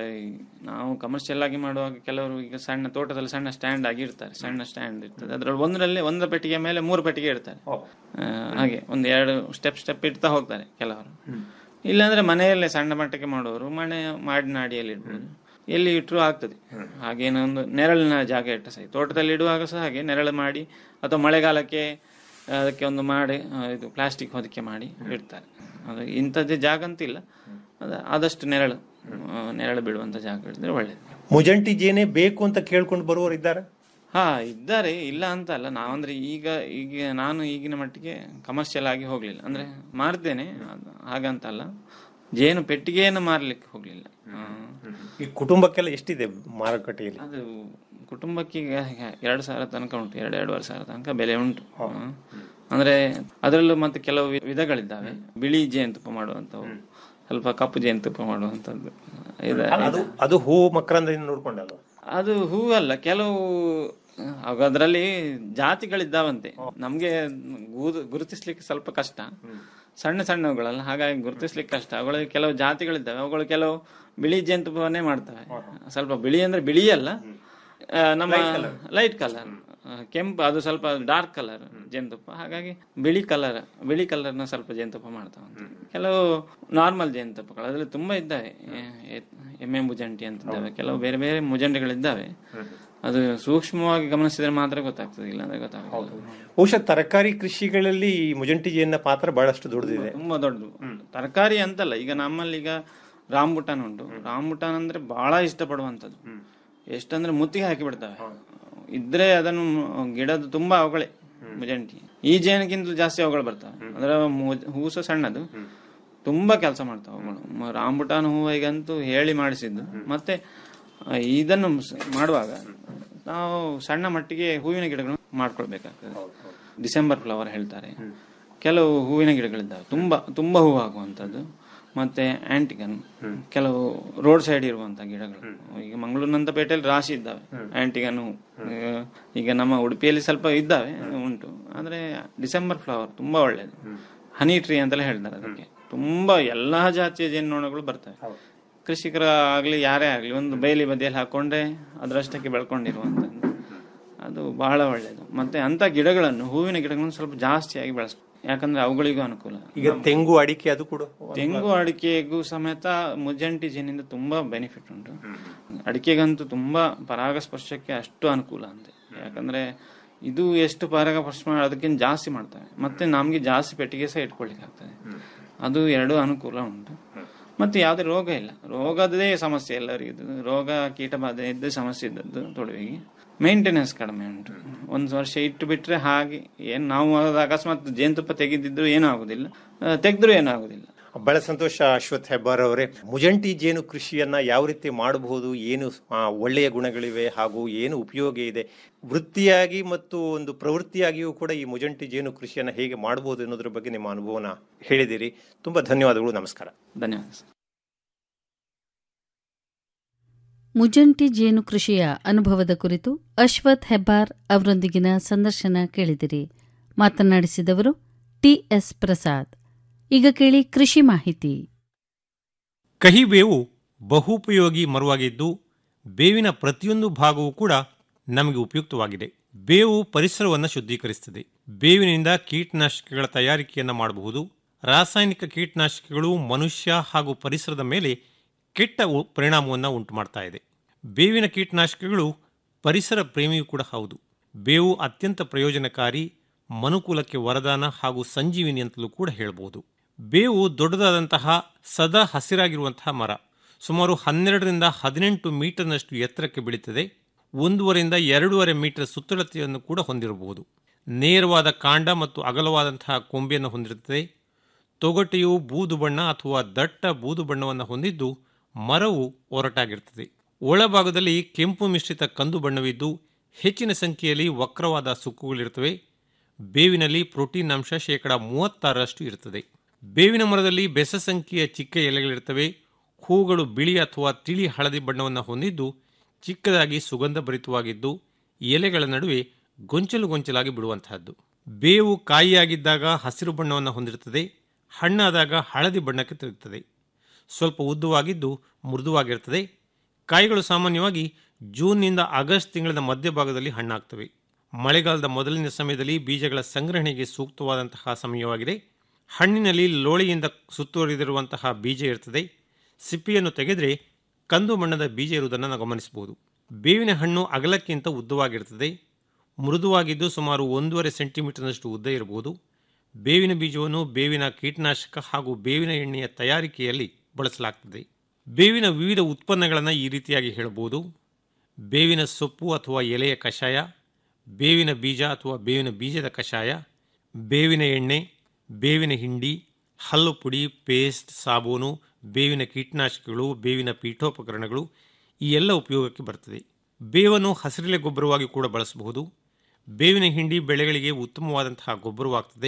ನಾವು ಕಮರ್ಷಿಯಲ್ ಆಗಿ ಮಾಡುವಾಗ ಕೆಲವರು ಈಗ ಸಣ್ಣ ತೋಟದಲ್ಲಿ ಸಣ್ಣ ಸ್ಟ್ಯಾಂಡ್ ಆಗಿ ಇಡ್ತಾರೆ ಸಣ್ಣ ಸ್ಟ್ಯಾಂಡ್ ಇರ್ತದೆ ಅದರಲ್ಲಿ ಒಂದರಲ್ಲಿ ಒಂದು ಪೆಟ್ಟಿಗೆ ಮೇಲೆ ಮೂರು ಪೆಟ್ಟಿಗೆ ಇಡ್ತಾರೆ ಆ, ಹಾಗೆ ಒಂದು ಎರಡು ಸ್ಟೆಪ್ ಸ್ಟೆಪ್ ಇಡ್ತಾ ಹೋಗ್ತಾರೆ ಕೆಲವರು ಇಲ್ಲಾಂದ್ರೆ ಮನೆಯಲ್ಲೇ ಸಣ್ಣ ಮಟ್ಟಕ್ಕೆ ಮಾಡುವವರು ಮನೆ ಮಾಡಿ ನಾಡಿಯಲ್ಲಿ ಇಡ್ಬೋದು ಎಲ್ಲಿ ಇಟ್ಟರು ಆಗ್ತದೆ ಹಾಗೇನೋ ಒಂದು ನೆರಳಿನ ಜಾಗ ಇಟ್ಟ ಸಹ ತೋಟದಲ್ಲಿ ಇಡುವಾಗ ಸಹ ಹಾಗೆ ನೆರಳು ಮಾಡಿ ಅಥವಾ ಮಳೆಗಾಲಕ್ಕೆ ಅದಕ್ಕೆ ಒಂದು ಮಾಡಿ ಆ, ಇದು ಪ್ಲಾಸ್ಟಿಕ್ ಹೊದಿಕೆ ಮಾಡಿ ಇಡ್ತಾರೆ ಅದು ಇಂಥದ್ದೇ ಜಾಗ ಅಂತಿಲ್ಲ ಅದು ಆದಷ್ಟು ನೆರಳು ಆ, ನೆರಳು ಬೀಳುವಂತ ಜಾಗಗಳಿದ್ರೆ ಒಳ್ಳೇದು ಮುಜಂಟಿ ಜೇನೆ ಬೇಕು ಅಂತ ಕೇಳ್ಕೊಂಡು ಬರುವವರು ಇದ್ದಾರೆ ಹಾ ಇದ್ದಾರೆ ಇಲ್ಲ ಅಂತ ಅಲ್ಲ ನಾವಂದ್ರೆ ಈಗ ಈಗ ನಾನು ಈಗಿನ ಮಟ್ಟಿಗೆ ಕಮರ್ಷಿಯಲ್ ಆಗಿ ಹೋಗ್ಲಿಲ್ಲ ಅಂದ್ರೆ ಮಾರ್ತೇನೆ ಅದು ಹಾಗಂತ ಅಲ್ಲ ಜೇನು ಪೆಟ್ಟಿಗೆಯನ್ನು ಮಾರ್ಲಿಕ್ಕೆ ಹೋಗ್ಲಿಲ್ಲ ಆ, ಈ ಕುಟುಂಬಕ್ಕೆಲ್ಲ ಎಷ್ಟಿದೆ ಮಾರುಕಟ್ಟೆಯಲ್ಲಿ ಅದು ಕುಟುಂಬಕ್ಕೆ ಈಗ ಎರಡು ಸಾವಿರ ತನಕ ಉಂಟು ಎರಡು ಎರಡೂವರೆ ಸಾವಿರ ತನಕ ಬೆಲೆ ಉಂಟು ಆ. ಅಂದ್ರೆ ಅದರಲ್ಲೂ ಮತ್ತೆ ಕೆಲವು ವಿ- ವಿಧಗಳಿದ್ದಾವೆ ಬಿಳಿ ಜೇನುತುಪ್ಪ ಮಾಡುವಂತವು ಸ್ವಲ್ಪ ಕಪ್ಪು ಜೇನುತುಪ್ಪ ಮಾಡುವಂತದ್ದು ಇದೆ ಅದು ಅದು ಹೂವು ಮಕರಂದದಿಂದ ನೋಡ್ಕೊಂಡಲ್ವ ಅದು ಹೂವಲ್ಲ ಕೆಲವು ಆಗ ಅದರಲ್ಲಿ ಜಾತಿಗಳಿದ್ದಾವಂತೆ ನಮ್ಗೆ ಗೂದು ಗುರುತಿಸ್ಲಿಕ್ಕೆ ಸ್ವಲ್ಪ ಕಷ್ಟ ಸಣ್ಣ ಸಣ್ಣವುಗಳಲ್ಲ ಹಾಗಾಗಿ ಗುರುತಿಸ್ಲಿಕ್ಕೆ ಕಷ್ಟ ಅವುಗಳಿಗೆ ಕೆಲವು ಜಾತಿಗಳಿದ್ದಾವೆ ಅವುಗಳು ಕೆಲವು ಬಿಳಿ ಜೇನುತುಪ್ಪವನ್ನೇ ಮಾಡ್ತವೆ ಸ್ವಲ್ಪ ಬಿಳಿ ಅಂದ್ರೆ ಬಿಳಿ ಅಲ್ಲ ಆ, ನಮ್ಮ ಲೈಟ್ ಕಲರ್ ಕೆಂಪು ಅದು ಸ್ವಲ್ಪ ಡಾರ್ಕ್ ಕಲರ್ ಜೇನುತುಪ್ಪ ಹಾಗಾಗಿ ಬಿಳಿ ಕಲರ್ ಬಿಳಿ ಕಲರ್ನ ಸ್ವಲ್ಪ ಜೇನುತುಪ್ಪ ಮಾಡ್ತಾವಂತೆ ಕೆಲವು ನಾರ್ಮಲ್ ಜೇನುತುಪ್ಪಗಳು ಅದ್ರಲ್ಲಿ ತುಂಬಾ ಇದ್ದಾವೆ ಎ- ಎಮ್ಮೆ ಮುಜಂಟಿ ಅಂತ ಇದ್ದಾವೆ ಕೆಲವು ಬೇರೆ ಬೇರೆ ಮುಜಂಟಿಗಳಿದ್ದಾವೆ ಅದು ಸೂಕ್ಷ್ಮವಾಗಿ ಗಮನಿಸಿದ್ರೆ ಮಾತ್ರ ಗೊತ್ತಾಗ್ತದೆ ಇಲ್ಲ ಅಂದ್ರೆ ಗೊತ್ತಾಗಲ್ಲ ಬಹುಶಃ ತರಕಾರಿ ಕೃಷಿಗಳಲ್ಲಿ ಈ ಮುಜಂಟಿ ಜೇನಿನ ಪಾತ್ರ ಬಹಳಷ್ಟು ದೊಡ್ಡದಿದೆ ತುಂಬಾ ದೊಡ್ಡದು ತರಕಾರಿ ಅಂತಲ್ಲ ಈಗ ನಮ್ಮಲ್ಲಿ ಈಗ ರಾಂಬುಟಾನ್ ಉಂಟು ರಾಂಬುಟಾನ್ ಅಂದ್ರೆ ಬಹಳ ಇಷ್ಟಪಡುವಂತದ್ದು ಎಷ್ಟಂದ್ರೆ ಮುತ್ತಿಗೆ ಹಾಕಿ ಬಿಡ್ತವೆ ಇದ್ರೆ ಅದನ್ನು ಮ್- ಗಿಡದ ತುಂಬಾ ಅವುಗಳೇ ಮುಜಂಟಿ ಈ ಜೇನಿಗಿಂತಲೂ ಜಾಸ್ತಿ ಅವುಗಳು ಬರ್ತವೆ ಅದರ ಮು- ಹೂ ಸಹ ಸಣ್ಣದು ತುಂಬಾ ಕೆಲಸ ಮಾಡ್ತಾವೆ ಅವುಗಳು ಮ- ರಾಂಬುಟಾನ್ ಹೂವಿಗಂತೂ ಹೇಳಿ ಮಾಡಿಸಿದ್ದು ಮತ್ತೆ ಆ, ಇದನ್ನು ಸ- ಮಾಡುವಾಗ ನಾವು ಸಣ್ಣ ಮಟ್ಟಿಗೆ ಹೂವಿನ ಗಿಡಗಳನ್ನು ಮಾಡ್ಕೊಳ್ಬೇಕಾಗ್ತದೆ ಡಿಸೆಂಬರ್ ಫ್ಲವರ್ ಹೇಳ್ತಾರೆ ಕೆಲವು ಹೂವಿನ ಗಿಡಗಳಿದ್ದಾವೆ ತುಂಬಾ ತುಂಬಾ ಹೂವು ಆಗುವಂತದ್ದು ಮತ್ತೆ ಆಂಟಿಗನ್ ಕೆಲವು ರೋಡ್ ಸೈಡ್ ಇರುವಂತ ಗಿಡಗಳು ಈಗ ಮಂಗಳೂರಿನಂತ ಪೇಟೆಯಲ್ಲಿ ರಾಶಿ ಇದ್ದಾವೆ ಆಂಟಿಗನ್ ಹೂ ಈಗ- ಈಗ ನಮ್ಮ ಉಡುಪಿಯಲ್ಲಿ ಸ್ವಲ್ಪ ಇದ್ದಾವೆ ಉಂಟು ಆದ್ರೆ ಡಿಸೆಂಬರ್ ಫ್ಲವರ್ ತುಂಬಾ ಒಳ್ಳೇದು ಹನಿ ಟ್ರೀ ಅಂತೆಲ್ಲ ಹೇಳ್ತಾರೆ ಅದಕ್ಕೆ ತುಂಬಾ ಎಲ್ಲಾ ಜಾತಿಯ ಜೇನುನೊಣಗಳು ಬರ್ತವೆ ಕೃಷಿಕರ ಆಗ್ಲಿ ಯಾರೇ ಆಗ್ಲಿ ಒಂದು ಬೈಲಿ ಬದಿಯಲ್ಲಿ ಹಾಕೊಂಡ್ರೆ ಅದರಷ್ಟಕ್ಕೆ ಬೆಳ್ಕೊಂಡಿರುವಂತದ್ದು ಅದು ಬಹಳ ಒಳ್ಳೇದು ಮತ್ತೆ ಅಂತ ಗಿಡಗಳನ್ನು ಹೂವಿನ ಗಿಡಗಳನ್ನು ಸ್ವಲ್ಪ ಜಾಸ್ತಿಯಾಗಿ ಬೆಳೆಸ್ಬೇಕು ಯಾಕಂದ್ರೆ ಅವುಗಳಿಗೂ ಅನುಕೂಲ ಈಗ ತೆಂಗು ಅಡಿಕೆ ಅದು ಕೂಡ ತೆಂಗು ಅಡಿಕೆಗೂ ಸಮೇತ ಮುಜ್ಜಂಟಿ ಜೇನಿಂದ ತುಂಬಾ ಬೆನಿಫಿಟ್ ಉಂಟು ಅಡಿಕೆಗಂತೂ ತುಂಬಾ ಪರಾಗಸ್ಪರ್ಶಕ್ಕೆ ಅಷ್ಟು ಅನುಕೂಲ ಅಂತೆ ಯಾಕಂದ್ರೆ ಇದು ಎಷ್ಟು ಪರಾಗಸ್ಪರ್ಶ ಮಾಡಿ ಅದಕ್ಕಿಂತ ಜಾಸ್ತಿ ಮಾಡ್ತವೆ ಮತ್ತೆ ನಮ್ಗೆ ಜಾಸ್ತಿ ಪೆಟ್ಟಿಗೆ ಸಹ ಇಟ್ಕೊಳ್ಲಿಕ್ಕೆ ಆಗ್ತದೆ ಅದು ಎರಡು ಅನುಕೂಲ ಉಂಟು ಮತ್ತೆ ಯಾವುದೇ ರೋಗ ಇಲ್ಲ ರೋಗದೇ ಸಮಸ್ಯೆ ಎಲ್ಲರಿಗೂ ಇದು. ರೋಗ ಕೀಟ ಬಾಧೆ ಇದ್ದ ಸಮಸ್ಯೆ ಇದ್ದದ್ದು ತೊಡವಿಗೆ ಮೇಂಟೆನೆನ್ಸ್ ಕಡಿಮೆ ಉಂಟು ಒಂದು ವರ್ಷ ಇಟ್ಟು ಬಿಟ್ರೆ ಹಾಗೆ ಏನ್ ನಾವು ಅದು ಅಕಸ್ಮಾತ್ ಜೇನುತುಪ್ಪ ತೆಗೆದಿದ್ರು ಏನೂ ಆಗುದಿಲ್ಲ ಆ, ತೆಗೆದ್ರು ಏನೂ ಆಗುದಿಲ್ಲ ಬಹಳ ಸಂತೋಷ ಅಶ್ವಥ್ ಹೆಬ್ಬಾರ್ ಅವರೇ ಮುಜಂಟಿ ಜೇನು ಕೃಷಿಯನ್ನ ಯಾವ ರೀತಿ ಮಾಡಬಹುದು ಏನು ಆ, ಒಳ್ಳೆಯ ಗುಣಗಳಿವೆ ಹಾಗೂ ಏನು ಉಪಯೋಗ ಇದೆ ವೃತ್ತಿಯಾಗಿ ಮತ್ತು ಒಂದು ಪ್ರವೃತ್ತಿಯಾಗಿಯೂ ಕೂಡ ಈ ಮುಜಂಟಿ ಜೇನು ಕೃಷಿಯನ್ನ ಹೇಗೆ ಮಾಡಬಹುದು ಅನ್ನೋದ್ರ ಬಗ್ಗೆ ನಿಮ್ಮ ಅನುಭವನ ಹೇಳಿದಿರಿ ತುಂಬಾ ಧನ್ಯವಾದಗಳು ನಮಸ್ಕಾರ ಧನ್ಯವಾದ ಸರ್. ಮುಜಂಟಿ ಜೇನು ಕೃಷಿಯ ಅನುಭವದ ಕುರಿತು ಅಶ್ವಥ್ ಹೆಬ್ಬಾರ್ ಅವರೊಂದಿಗಿನ ಸಂದರ್ಶನ ಕೇಳಿದಿರಿ ಮಾತನಾಡಿಸಿದವರು ಟಿಎಸ್ ಪ್ರಸಾದ್ ಈಗ ಕೇಳಿ ಕೃಷಿ ಮಾಹಿತಿ ಕಹಿಬೇವು ಬಹುಪಯೋಗಿ ಮರವಾಗಿದ್ದು ಬೇವಿನ ಪ್ರತಿಯೊಂದು ಭಾಗವೂ ಕೂಡ ನಮಗೆ ಉಪಯುಕ್ತವಾಗಿದೆ ಬೇವು ಪರಿಸರವನ್ನು ಶುದ್ಧೀಕರಿಸುತ್ತದೆ ಬೇವಿನಿಂದ ಕೀಟನಾಶಕಗಳ ತಯಾರಿಕೆಯನ್ನು ಮಾಡಬಹುದು ರಾಸಾಯನಿಕ ಕೀಟನಾಶಕಗಳು ಮನುಷ್ಯ ಹಾಗೂ ಪರಿಸರದ ಮೇಲೆ ಕೆಟ್ಟ ಉ- ಪರಿಣಾಮವನ್ನು ಉಂಟು ಮಾಡ್ತಾ ಇದೆ ಬೇವಿನ ಕೀಟನಾಶಕಗಳು ಪರಿಸರ ಪ್ರೇಮಿಯೂ ಕೂಡ ಹೌದು ಬೇವು ಅತ್ಯಂತ ಪ್ರಯೋಜನಕಾರಿ ಮನುಕುಲಕ್ಕೆ ವರದಾನ ಹಾಗೂ ಸಂಜೀವಿನಿ ಅಂತಲೂ ಕೂಡ ಹೇಳಬಹುದು ಬೇವು ದೊಡ್ಡದಾದಂತಹ ಸದಾ ಹಸಿರಾಗಿರುವಂತಹ ಮರ ಸುಮಾರು ಹನ್ನೆರಡರಿಂದ ಹದಿನೆಂಟು ಮೀಟರ್ನಷ್ಟು ಎತ್ತರಕ್ಕೆ ಬೆಳೀತದೆ ಒಂದೂವರೆಯಿಂದ ಎರಡೂವರೆ ಮೀಟರ್ ಸುತ್ತಳತೆಯನ್ನು ಕೂಡ ಹೊಂದಿರಬಹುದು ನೇರವಾದ ಕಾಂಡ ಮತ್ತು ಅಗಲವಾದಂತಹ ಕೊಂಬೆಯನ್ನು ಹೊಂದಿರುತ್ತದೆ ತೊಗಟೆಯು ಬೂದು ಬಣ್ಣ ಅಥವಾ ದಟ್ಟ ಬೂದು ಬಣ್ಣವನ್ನು ಹೊಂದಿದ್ದು ಮರವು ಒರಟಾಗಿರುತ್ತದೆ ಒಳಭಾಗದಲ್ಲಿ ಕೆಂಪು ಮಿಶ್ರಿತ ಕಂದು ಬಣ್ಣವಿದ್ದು ಹೆಚ್ಚಿನ ಸಂಖ್ಯೆಯಲ್ಲಿ ವಕ್ರವಾದ ಸುಕ್ಕುಗಳಿರುತ್ತವೆ ಬೇವಿನಲ್ಲಿ ಪ್ರೋಟೀನ್ ಅಂಶ ಶೇಕಡ ಮೂವತ್ತಾರರಷ್ಟು ಇರುತ್ತದೆ ಬೇವಿನ ಮರದಲ್ಲಿ ಬೆಸ ಸಂಖ್ಯೆಯ ಚಿಕ್ಕ ಎಲೆಗಳಿರ್ತವೆ ಹೂಗಳು ಬಿಳಿ ಅಥವಾ ತಿಳಿ ಹಳದಿ ಬಣ್ಣವನ್ನು ಹೊಂದಿದ್ದು ಚಿಕ್ಕದಾಗಿ ಸುಗಂಧ ಭರಿತವಾಗಿದ್ದು ಎಲೆಗಳ ನಡುವೆ ಗೊಂಚಲು ಗೊಂಚಲಾಗಿ ಬಿಡುವಂತಹದ್ದು ಬೇವು ಕಾಯಿಯಾಗಿದ್ದಾಗ ಹಸಿರು ಬಣ್ಣವನ್ನು ಹೊಂದಿರುತ್ತದೆ ಹಣ್ಣಾದಾಗ ಹಳದಿ ಬಣ್ಣಕ್ಕೆ ತಿರುಗುತ್ತದೆ ಸ್ವಲ್ಪ ಉದ್ದವಾಗಿದ್ದು ಮೃದುವಾಗಿರುತ್ತದೆ ಕಾಯಿಗಳು ಸಾಮಾನ್ಯವಾಗಿ ಜೂನ್ನಿಂದ ಆಗಸ್ಟ್ ತಿಂಗಳ ಮಧ್ಯಭಾಗದಲ್ಲಿ ಹಣ್ಣಾಗ್ತವೆ ಮಳೆಗಾಲದ ಮೊದಲಿನ ಸಮಯದಲ್ಲಿ ಬೀಜಗಳ ಸಂಗ್ರಹಣೆಗೆ ಸೂಕ್ತವಾದಂತಹ ಸಮಯವಾಗಿದೆ ಹಣ್ಣಿನಲ್ಲಿ ಲೋಳೆಯಿಂದ ಸುತ್ತುವರಿದಿರುವಂತಹ ಬೀಜ ಇರ್ತದೆ ಸಿಪ್ಪಿಯನ್ನು ತೆಗೆದರೆ ಕಂದು ಬಣ್ಣದ ಬೀಜ ಇರುವುದನ್ನು ನಾವು ಗಮನಿಸಬಹುದು ಬೇವಿನ ಹಣ್ಣು ಅಗಲಕ್ಕಿಂತ ಉದ್ದವಾಗಿರುತ್ತದೆ ಮೃದುವಾಗಿದ್ದು ಸುಮಾರು ಒಂದೂವರೆ ಸೆಂಟಿಮೀಟರ್ನಷ್ಟು ಉದ್ದ ಇರಬಹುದು ಬೇವಿನ ಬೀಜವನ್ನು ಬೇವಿನ ಕೀಟನಾಶಕ ಹಾಗೂ ಬೇವಿನ ಎಣ್ಣೆಯ ತಯಾರಿಕೆಯಲ್ಲಿ ಬಳಸಲಾಗ್ತದೆ ಬೇವಿನ ವಿವಿಧ ಉತ್ಪನ್ನಗಳನ್ನು ಈ ರೀತಿಯಾಗಿ ಹೇಳಬಹುದು ಬೇವಿನ ಸೊಪ್ಪು ಅಥವಾ ಎಲೆಯ ಕಷಾಯ ಬೇವಿನ ಬೀಜ ಅಥವಾ ಬೇವಿನ ಬೀಜದ ಕಷಾಯ ಬೇವಿನ ಎಣ್ಣೆ ಬೇವಿನ ಹಿಂಡಿ ಹಲ್ಲು ಪುಡಿ ಪೇಸ್ಟ್ ಸಾಬೂನು ಬೇವಿನ ಕೀಟನಾಶಕಗಳು ಬೇವಿನ ಪೀಠೋಪಕರಣಗಳು ಈ ಎಲ್ಲ ಉಪಯೋಗಕ್ಕೆ ಬರ್ತದೆ ಬೇವನ್ನು ಹಸಿರೆಲೆ ಗೊಬ್ಬರವಾಗಿ ಕೂಡ ಬಳಸಬಹುದು ಬೇವಿನ ಹಿಂಡಿ ಬೆಳೆಗಳಿಗೆ ಉತ್ತಮವಾದಂತಹ ಗೊಬ್ಬರವಾಗ್ತದೆ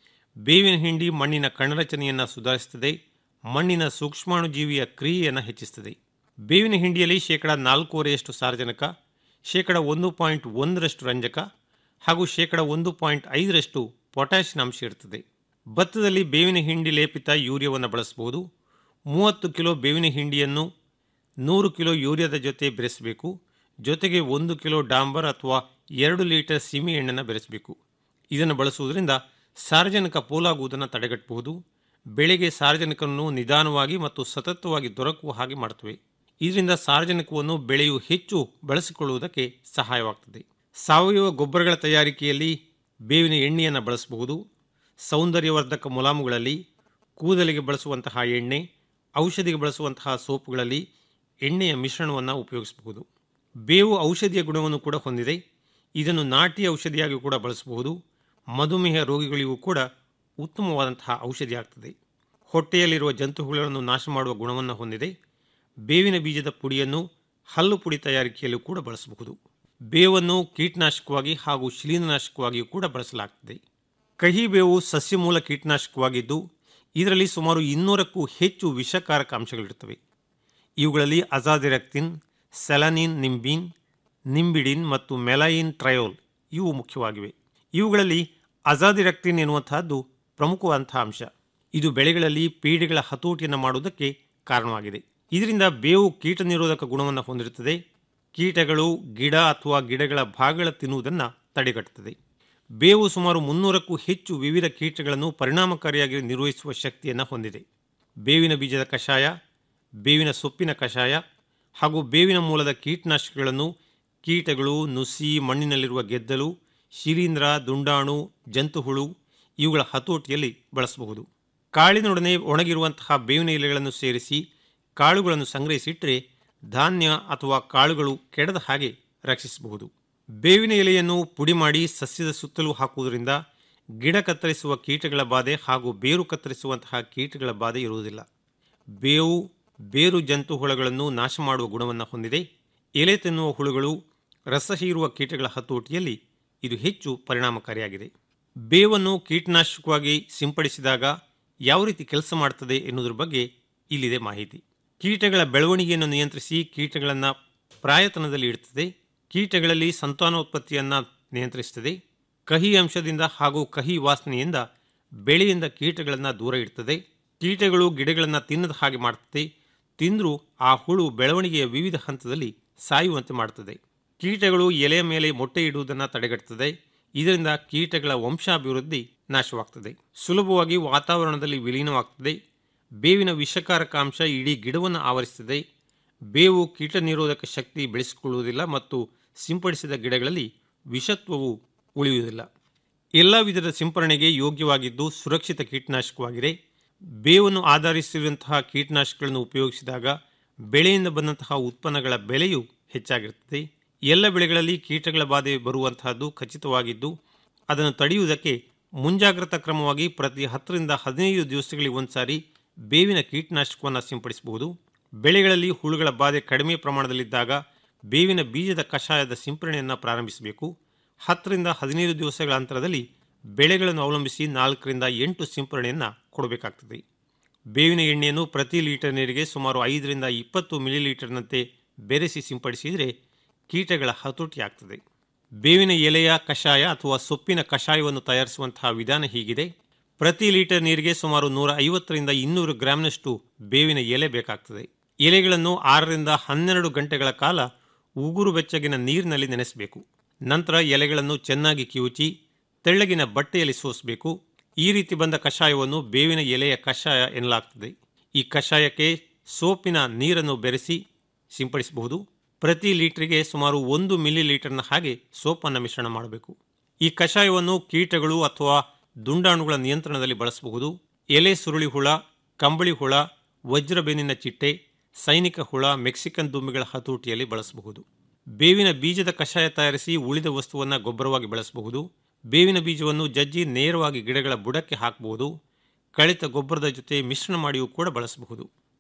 ಬೇವಿನ ಹಿಂಡಿ ಮಣ್ಣಿನ ಕಣರಚನೆಯನ್ನು ಸುಧಾರಿಸುತ್ತದೆ ಮಣ್ಣಿನ ಸೂಕ್ಷ್ಮಾಣುಜೀವಿಯ ಕ್ರಿಯೆಯನ್ನು ಹೆಚ್ಚಿಸುತ್ತದೆ ಬೇವಿನ ಹಿಂಡಿಯಲ್ಲಿ ಶೇಕಡ ನಾಲ್ಕೂವರೆಯಷ್ಟು ಸಾರಜನಕ ಶೇಕಡ ಒಂದು ಪಾಯಿಂಟ್ ಒಂದರಷ್ಟು ರಂಜಕ ಹಾಗೂ ಶೇಕಡ ಒಂದು ಪಾಯಿಂಟ್ ಐದರಷ್ಟು ಪೊಟ್ಯಾಷಿಯಂ ಅಂಶ ಇರುತ್ತದೆ ಭತ್ತದಲ್ಲಿ ಬೇವಿನ ಹಿಂಡಿ ಲೇಪಿತ ಯೂರಿಯಾವನ್ನು ಬಳಸಬಹುದು ಮೂವತ್ತು ಕಿಲೋ ಬೇವಿನ ಹಿಂಡಿಯನ್ನು ನೂರು ಕಿಲೋ ಯೂರಿಯಾದ ಜೊತೆ ಬೆರೆಸಬೇಕು ಜೊತೆಗೆ ಒಂದು ಕಿಲೋ ಡಾಂಬರ್ ಅಥವಾ ಎರಡು ಲೀಟರ್ ಸೀಮೆ ಎಣ್ಣೆಯನ್ನು ಬೆರೆಸಬೇಕು ಇದನ್ನು ಬಳಸುವುದರಿಂದ ಸಾರ್ವಜನಿಕ ಪೋಲಾಗುವುದನ್ನು ತಡೆಗಟ್ಟಬಹುದು ಬೆಳೆಗೆ ಸಾರ್ವಜನಿಕವನ್ನು ನಿಧಾನವಾಗಿ ಮತ್ತು ಸತತವಾಗಿ ದೊರಕುವ ಹಾಗೆ ಮಾಡುತ್ತವೆ ಇದರಿಂದ ಸಾರ್ವಜನಿಕವನ್ನು ಬೆಳೆಯು ಹೆಚ್ಚು ಬಳಸಿಕೊಳ್ಳುವುದಕ್ಕೆ ಸಹಾಯವಾಗುತ್ತದೆ ಸಾವಯವ ಗೊಬ್ಬರಗಳ ತಯಾರಿಕೆಯಲ್ಲಿ ಬೇವಿನ ಎಣ್ಣೆಯನ್ನು ಬಳಸಬಹುದು ಸೌಂದರ್ಯವರ್ಧಕ ಮುಲಾಮುಗಳಲ್ಲಿ ಕೂದಲಿಗೆ ಬಳಸುವಂತಹ ಎಣ್ಣೆ ಔಷಧಿಗೆ ಬಳಸುವಂತಹ ಸೋಪುಗಳಲ್ಲಿ ಎಣ್ಣೆಯ ಮಿಶ್ರಣವನ್ನು ಉಪಯೋಗಿಸಬಹುದು ಬೇವು ಔಷಧಿಯ ಗುಣವನ್ನು ಕೂಡ ಹೊಂದಿದೆ ಇದನ್ನು ನಾಟಿ ಔಷಧಿಯಾಗಿ ಕೂಡ ಬಳಸಬಹುದು ಮಧುಮೇಹ ರೋಗಿಗಳಿಗೂ ಕೂಡ ಉತ್ತಮವಾದಂತಹ ಔಷಧಿ ಆಗ್ತದೆ ಹೊಟ್ಟೆಯಲ್ಲಿರುವ ಜಂತುಹುಗಳನ್ನು ನಾಶ ಮಾಡುವ ಗುಣವನ್ನು ಹೊಂದಿದೆ ಬೇವಿನ ಬೀಜದ ಪುಡಿಯನ್ನು ಹಲ್ಲು ಪುಡಿ ತಯಾರಿಕೆಯಲ್ಲೂ ಕೂಡ ಬಳಸಬಹುದು ಬೇವನ್ನು ಕೀಟನಾಶಕವಾಗಿ ಹಾಗೂ ಶಿಲೀಂಧ್ರನಾಶಕವಾಗಿಯೂ ಕೂಡ ಬಳಸಲಾಗುತ್ತದೆ ಕಹಿ ಬೇವು ಸಸ್ಯಮೂಲ ಕೀಟನಾಶಕವಾಗಿದ್ದು ಇದರಲ್ಲಿ ಸುಮಾರು ಇನ್ನೂರಕ್ಕೂ ಹೆಚ್ಚು ವಿಷಕಾರಕ ಅಂಶಗಳಿರುತ್ತವೆ ಇವುಗಳಲ್ಲಿ ಅಜಾದಿರಕ್ತಿನ್ ಸೆಲನಿನ್ ನಿಂಬಿನ್ ನಿಂಬಿಡಿನ್ ಮತ್ತು ಮೆಲೈನ್ ಟ್ರಯೋಲ್ ಇವು ಮುಖ್ಯವಾಗಿವೆ ಇವುಗಳಲ್ಲಿ ಅಜಾದಿರಕ್ತಿನ್ ಎನ್ನುವಂತಹದ್ದು ಪ್ರಮುಖವಾದಂತಹ ಅಂಶ ಇದು ಬೆಳೆಗಳಲ್ಲಿ ಪೀಡೆಗಳ ಹತೋಟಿಯನ್ನು ಮಾಡುವುದಕ್ಕೆ ಕಾರಣವಾಗಿದೆ ಇದರಿಂದ ಬೇವು ಕೀಟ ನಿರೋಧಕ ಗುಣವನ್ನು ಹೊಂದಿರುತ್ತದೆ ಕೀಟಗಳು ಗಿಡ ಅಥವಾ ಗಿಡಗಳ ಭಾಗಗಳ ತಿನ್ನುವುದನ್ನು ತಡೆಗಟ್ಟುತ್ತದೆ ಬೇವು ಸುಮಾರು ಮುನ್ನೂರಕ್ಕೂ ಹೆಚ್ಚು ವಿವಿಧ ಕೀಟಗಳನ್ನು ಪರಿಣಾಮಕಾರಿಯಾಗಿ ನಿರ್ವಹಿಸುವ ಶಕ್ತಿಯನ್ನು ಹೊಂದಿದೆ ಬೇವಿನ ಬೀಜದ ಕಷಾಯ ಬೇವಿನ ಸೊಪ್ಪಿನ ಕಷಾಯ ಹಾಗೂ ಬೇವಿನ ಮೂಲದ ಕೀಟನಾಶಕಗಳನ್ನು ಕೀಟಗಳು ನುಸಿ ಮಣ್ಣಿನಲ್ಲಿರುವ ಗೆದ್ದಲು ಶಿಲೀಂಧ್ರ ದುಂಡಾಣು ಜಂತುಹುಳು ಇವುಗಳ ಹತೋಟಿಯಲ್ಲಿ ಬಳಸಬಹುದು ಕಾಳಿನೊಡನೆ ಒಣಗಿರುವಂತಹ ಬೇವಿನ ಎಲೆಗಳನ್ನು ಸೇರಿಸಿ ಕಾಳುಗಳನ್ನು ಸಂಗ್ರಹಿಸಿಟ್ಟರೆ ಧಾನ್ಯ ಅಥವಾ ಕಾಳುಗಳು ಕೆಡದ ಹಾಗೆ ರಕ್ಷಿಸಬಹುದು ಬೇವಿನ ಎಲೆಯನ್ನು ಪುಡಿ ಮಾಡಿ ಸಸ್ಯದ ಸುತ್ತಲೂ ಹಾಕುವುದರಿಂದ ಗಿಡ ಕತ್ತರಿಸುವ ಕೀಟಗಳ ಬಾಧೆ ಹಾಗೂ ಬೇರು ಕತ್ತರಿಸುವಂತಹ ಕೀಟಗಳ ಬಾಧೆ ಇರುವುದಿಲ್ಲ ಬೇವು ಬೇರು ಜಂತು ಹುಳಗಳನ್ನು ನಾಶ ಮಾಡುವ ಗುಣವನ್ನು ಹೊಂದಿದೆ ಎಲೆ ತಿನ್ನುವ ಹುಳುಗಳು ರಸ ಹೀರುವ ಕೀಟಗಳ ಹತೋಟಿಯಲ್ಲಿ ಇದು ಹೆಚ್ಚು ಪರಿಣಾಮಕಾರಿಯಾಗಿದೆ ಬೇವನ್ನು ಕೀಟನಾಶಕವಾಗಿ ಸಿಂಪಡಿಸಿದಾಗ ಯಾವ ರೀತಿ ಕೆಲಸ ಮಾಡುತ್ತದೆ ಎನ್ನುವುದರ ಬಗ್ಗೆ ಇಲ್ಲಿದೆ ಮಾಹಿತಿ ಕೀಟಗಳ ಬೆಳವಣಿಗೆಯನ್ನು ನಿಯಂತ್ರಿಸಿ ಕೀಟಗಳನ್ನು ಪ್ರಾಯತನದಲ್ಲಿ ಇಡುತ್ತದೆ ಕೀಟಗಳಲ್ಲಿ ಸಂತಾನೋತ್ಪತ್ತಿಯನ್ನು ನಿಯಂತ್ರಿಸುತ್ತದೆ ಕಹಿ ಅಂಶದಿಂದ ಹಾಗೂ ಕಹಿ ವಾಸನೆಯಿಂದ ಬೆಳೆಯಿಂದ ಕೀಟಗಳನ್ನು ದೂರ ಇಡ್ತದೆ ಕೀಟಗಳು ಗಿಡಗಳನ್ನು ತಿನ್ನದ ಹಾಗೆ ಮಾಡುತ್ತದೆ ತಿಂದರೂ ಆ ಹುಳು ಬೆಳವಣಿಗೆಯ ವಿವಿಧ ಹಂತದಲ್ಲಿ ಸಾಯುವಂತೆ ಮಾಡುತ್ತದೆ ಕೀಟಗಳು ಎಲೆಯ ಮೇಲೆ ಮೊಟ್ಟೆ ಇಡುವುದನ್ನು ತಡೆಗಟ್ಟುತ್ತದೆ ಇದರಿಂದ ಕೀಟಗಳ ವಂಶಾಭಿವೃದ್ಧಿ ನಾಶವಾಗ್ತದೆ ಸುಲಭವಾಗಿ ವಾತಾವರಣದಲ್ಲಿ ವಿಲೀನವಾಗ್ತದೆ ಬೇವಿನ ವಿಷಕಾರಕ ಅಂಶ ಇಡೀ ಗಿಡವನ್ನು ಆವರಿಸುತ್ತದೆ ಬೇವು ಕೀಟ ನಿರೋಧಕ ಶಕ್ತಿ ಬೆಳೆಸಿಕೊಳ್ಳುವುದಿಲ್ಲ ಮತ್ತು ಸಿಂಪಡಿಸಿದ ಗಿಡಗಳಲ್ಲಿ ವಿಷತ್ವವು ಉಳಿಯುವುದಿಲ್ಲ ಎಲ್ಲ ವಿಧದ ಸಿಂಪರಣೆಗೆ ಯೋಗ್ಯವಾಗಿದ್ದು ಸುರಕ್ಷಿತ ಕೀಟನಾಶಕವಾಗಿದೆ ಬೇವನ್ನು ಆಧರಿಸಿರುವಂತಹ ಕೀಟನಾಶಕಗಳನ್ನು ಉಪಯೋಗಿಸಿದಾಗ ಬೆಳೆಯಿಂದ ಬಂದಂತಹ ಉತ್ಪನ್ನಗಳ ಬೆಲೆಯು ಹೆಚ್ಚಾಗಿರುತ್ತದೆ ಎಲ್ಲ ಬೆಳೆಗಳಲ್ಲಿ ಕೀಟಗಳ ಬಾಧೆ ಬರುವಂತಹದ್ದು ಖಚಿತವಾಗಿದ್ದು ಅದನ್ನು ತಡೆಯುವುದಕ್ಕೆ ಮುಂಜಾಗ್ರತಾ ಕ್ರಮವಾಗಿ ಪ್ರತಿ ಹತ್ತರಿಂದ ಹದಿನೈದು ದಿವಸಗಳಿಗೆ ಒಂದ್ಸಾರಿ ಬೇವಿನ ಕೀಟನಾಶಕವನ್ನು ಸಿಂಪಡಿಸಬಹುದು ಬೆಳೆಗಳಲ್ಲಿ ಹುಳುಗಳ ಬಾಧೆ ಕಡಿಮೆ ಪ್ರಮಾಣದಲ್ಲಿದ್ದಾಗ ಬೇವಿನ ಬೀಜದ ಕಷಾಯದ ಸಿಂಪರಣೆಯನ್ನು ಪ್ರಾರಂಭಿಸಬೇಕು ಹತ್ತರಿಂದ ಹದಿನೈದು ದಿವಸಗಳ ಅಂತರದಲ್ಲಿ ಬೆಳೆಗಳನ್ನು ಅವಲಂಬಿಸಿ ನಾಲ್ಕರಿಂದ ಎಂಟು ಸಿಂಪರಣೆಯನ್ನು ಕೊಡಬೇಕಾಗ್ತದೆ ಬೇವಿನ ಎಣ್ಣೆಯನ್ನು ಪ್ರತಿ ಲೀಟರ್ ನೀರಿಗೆ ಸುಮಾರು ಐದರಿಂದ ಇಪ್ಪತ್ತು ಮಿಲಿಲೀಟರ್ನಂತೆ ಬೆರೆಸಿ ಸಿಂಪಡಿಸಿದರೆ ಕೀಟಗಳ ಹತೋಟಿ ಆಗ್ತದೆ ಬೇವಿನ ಎಲೆಯ ಕಷಾಯ ಅಥವಾ ಸೊಪ್ಪಿನ ಕಷಾಯವನ್ನು ತಯಾರಿಸುವಂತಹ ವಿಧಾನ ಹೀಗಿದೆ ಪ್ರತಿ ಲೀಟರ್ ನೀರಿಗೆ ಸುಮಾರು ನೂರ ಐವತ್ತರಿಂದ ಇನ್ನೂರು ಗ್ರಾಂನಷ್ಟು ಬೇವಿನ ಎಲೆ ಬೇಕಾಗ್ತದೆ ಎಲೆಗಳನ್ನು ಆರರಿಂದ ಹನ್ನೆರಡು ಗಂಟೆಗಳ ಕಾಲ ಉಗುರು ಬೆಚ್ಚಗಿನ ನೀರಿನಲ್ಲಿ ನೆನೆಸಬೇಕು ನಂತರ ಎಲೆಗಳನ್ನು ಚೆನ್ನಾಗಿ ಕಿವುಚಿ ತೆಳ್ಳಗಿನ ಬಟ್ಟೆಯಲ್ಲಿ ಸೋಸಬೇಕು ಈ ರೀತಿ ಬಂದ ಕಷಾಯವನ್ನು ಬೇವಿನ ಎಲೆಯ ಕಷಾಯ ಎನ್ನಲಾಗ್ತದೆ ಈ ಕಷಾಯಕ್ಕೆ ಸೋಪಿನ ನೀರನ್ನು ಬೆರೆಸಿ ಸಿಂಪಡಿಸಬಹುದು ಪ್ರತಿ ಲೀಟರ್ಗೆ ಸುಮಾರು ಒಂದು ಮಿಲಿ ಲೀಟರ್ನ ಹಾಗೆ ಸೋಪನ್ನು ಮಿಶ್ರಣ ಮಾಡಬೇಕು ಈ ಕಷಾಯವನ್ನು ಕೀಟಗಳು ಅಥವಾ ದುಂಡಾಣುಗಳ ನಿಯಂತ್ರಣದಲ್ಲಿ ಬಳಸಬಹುದು ಎಲೆ ಸುರುಳಿ ಹುಳ ಕಂಬಳಿ ಹುಳ ವಜ್ರಬೇನಿನ ಚಿಟ್ಟೆ ಸೈನಿಕ ಹುಳ ಮೆಕ್ಸಿಕನ್ ದುಂಬಿಗಳ ಹತೋಟಿಯಲ್ಲಿ ಬಳಸಬಹುದು ಬೇವಿನ ಬೀಜದ ಕಷಾಯ ತಯಾರಿಸಿ ಉಳಿದ ವಸ್ತುವನ್ನು ಗೊಬ್ಬರವಾಗಿ ಬಳಸಬಹುದು ಬೇವಿನ ಬೀಜವನ್ನು ಜಜ್ಜಿ ನೇರವಾಗಿ ಗಿಡಗಳ ಬುಡಕ್ಕೆ ಹಾಕಬಹುದು ಕಳಿತ ಗೊಬ್ಬರದ ಜೊತೆ ಮಿಶ್ರಣ ಮಾಡಿಯೂ ಕೂಡ ಬಳಸಬಹುದು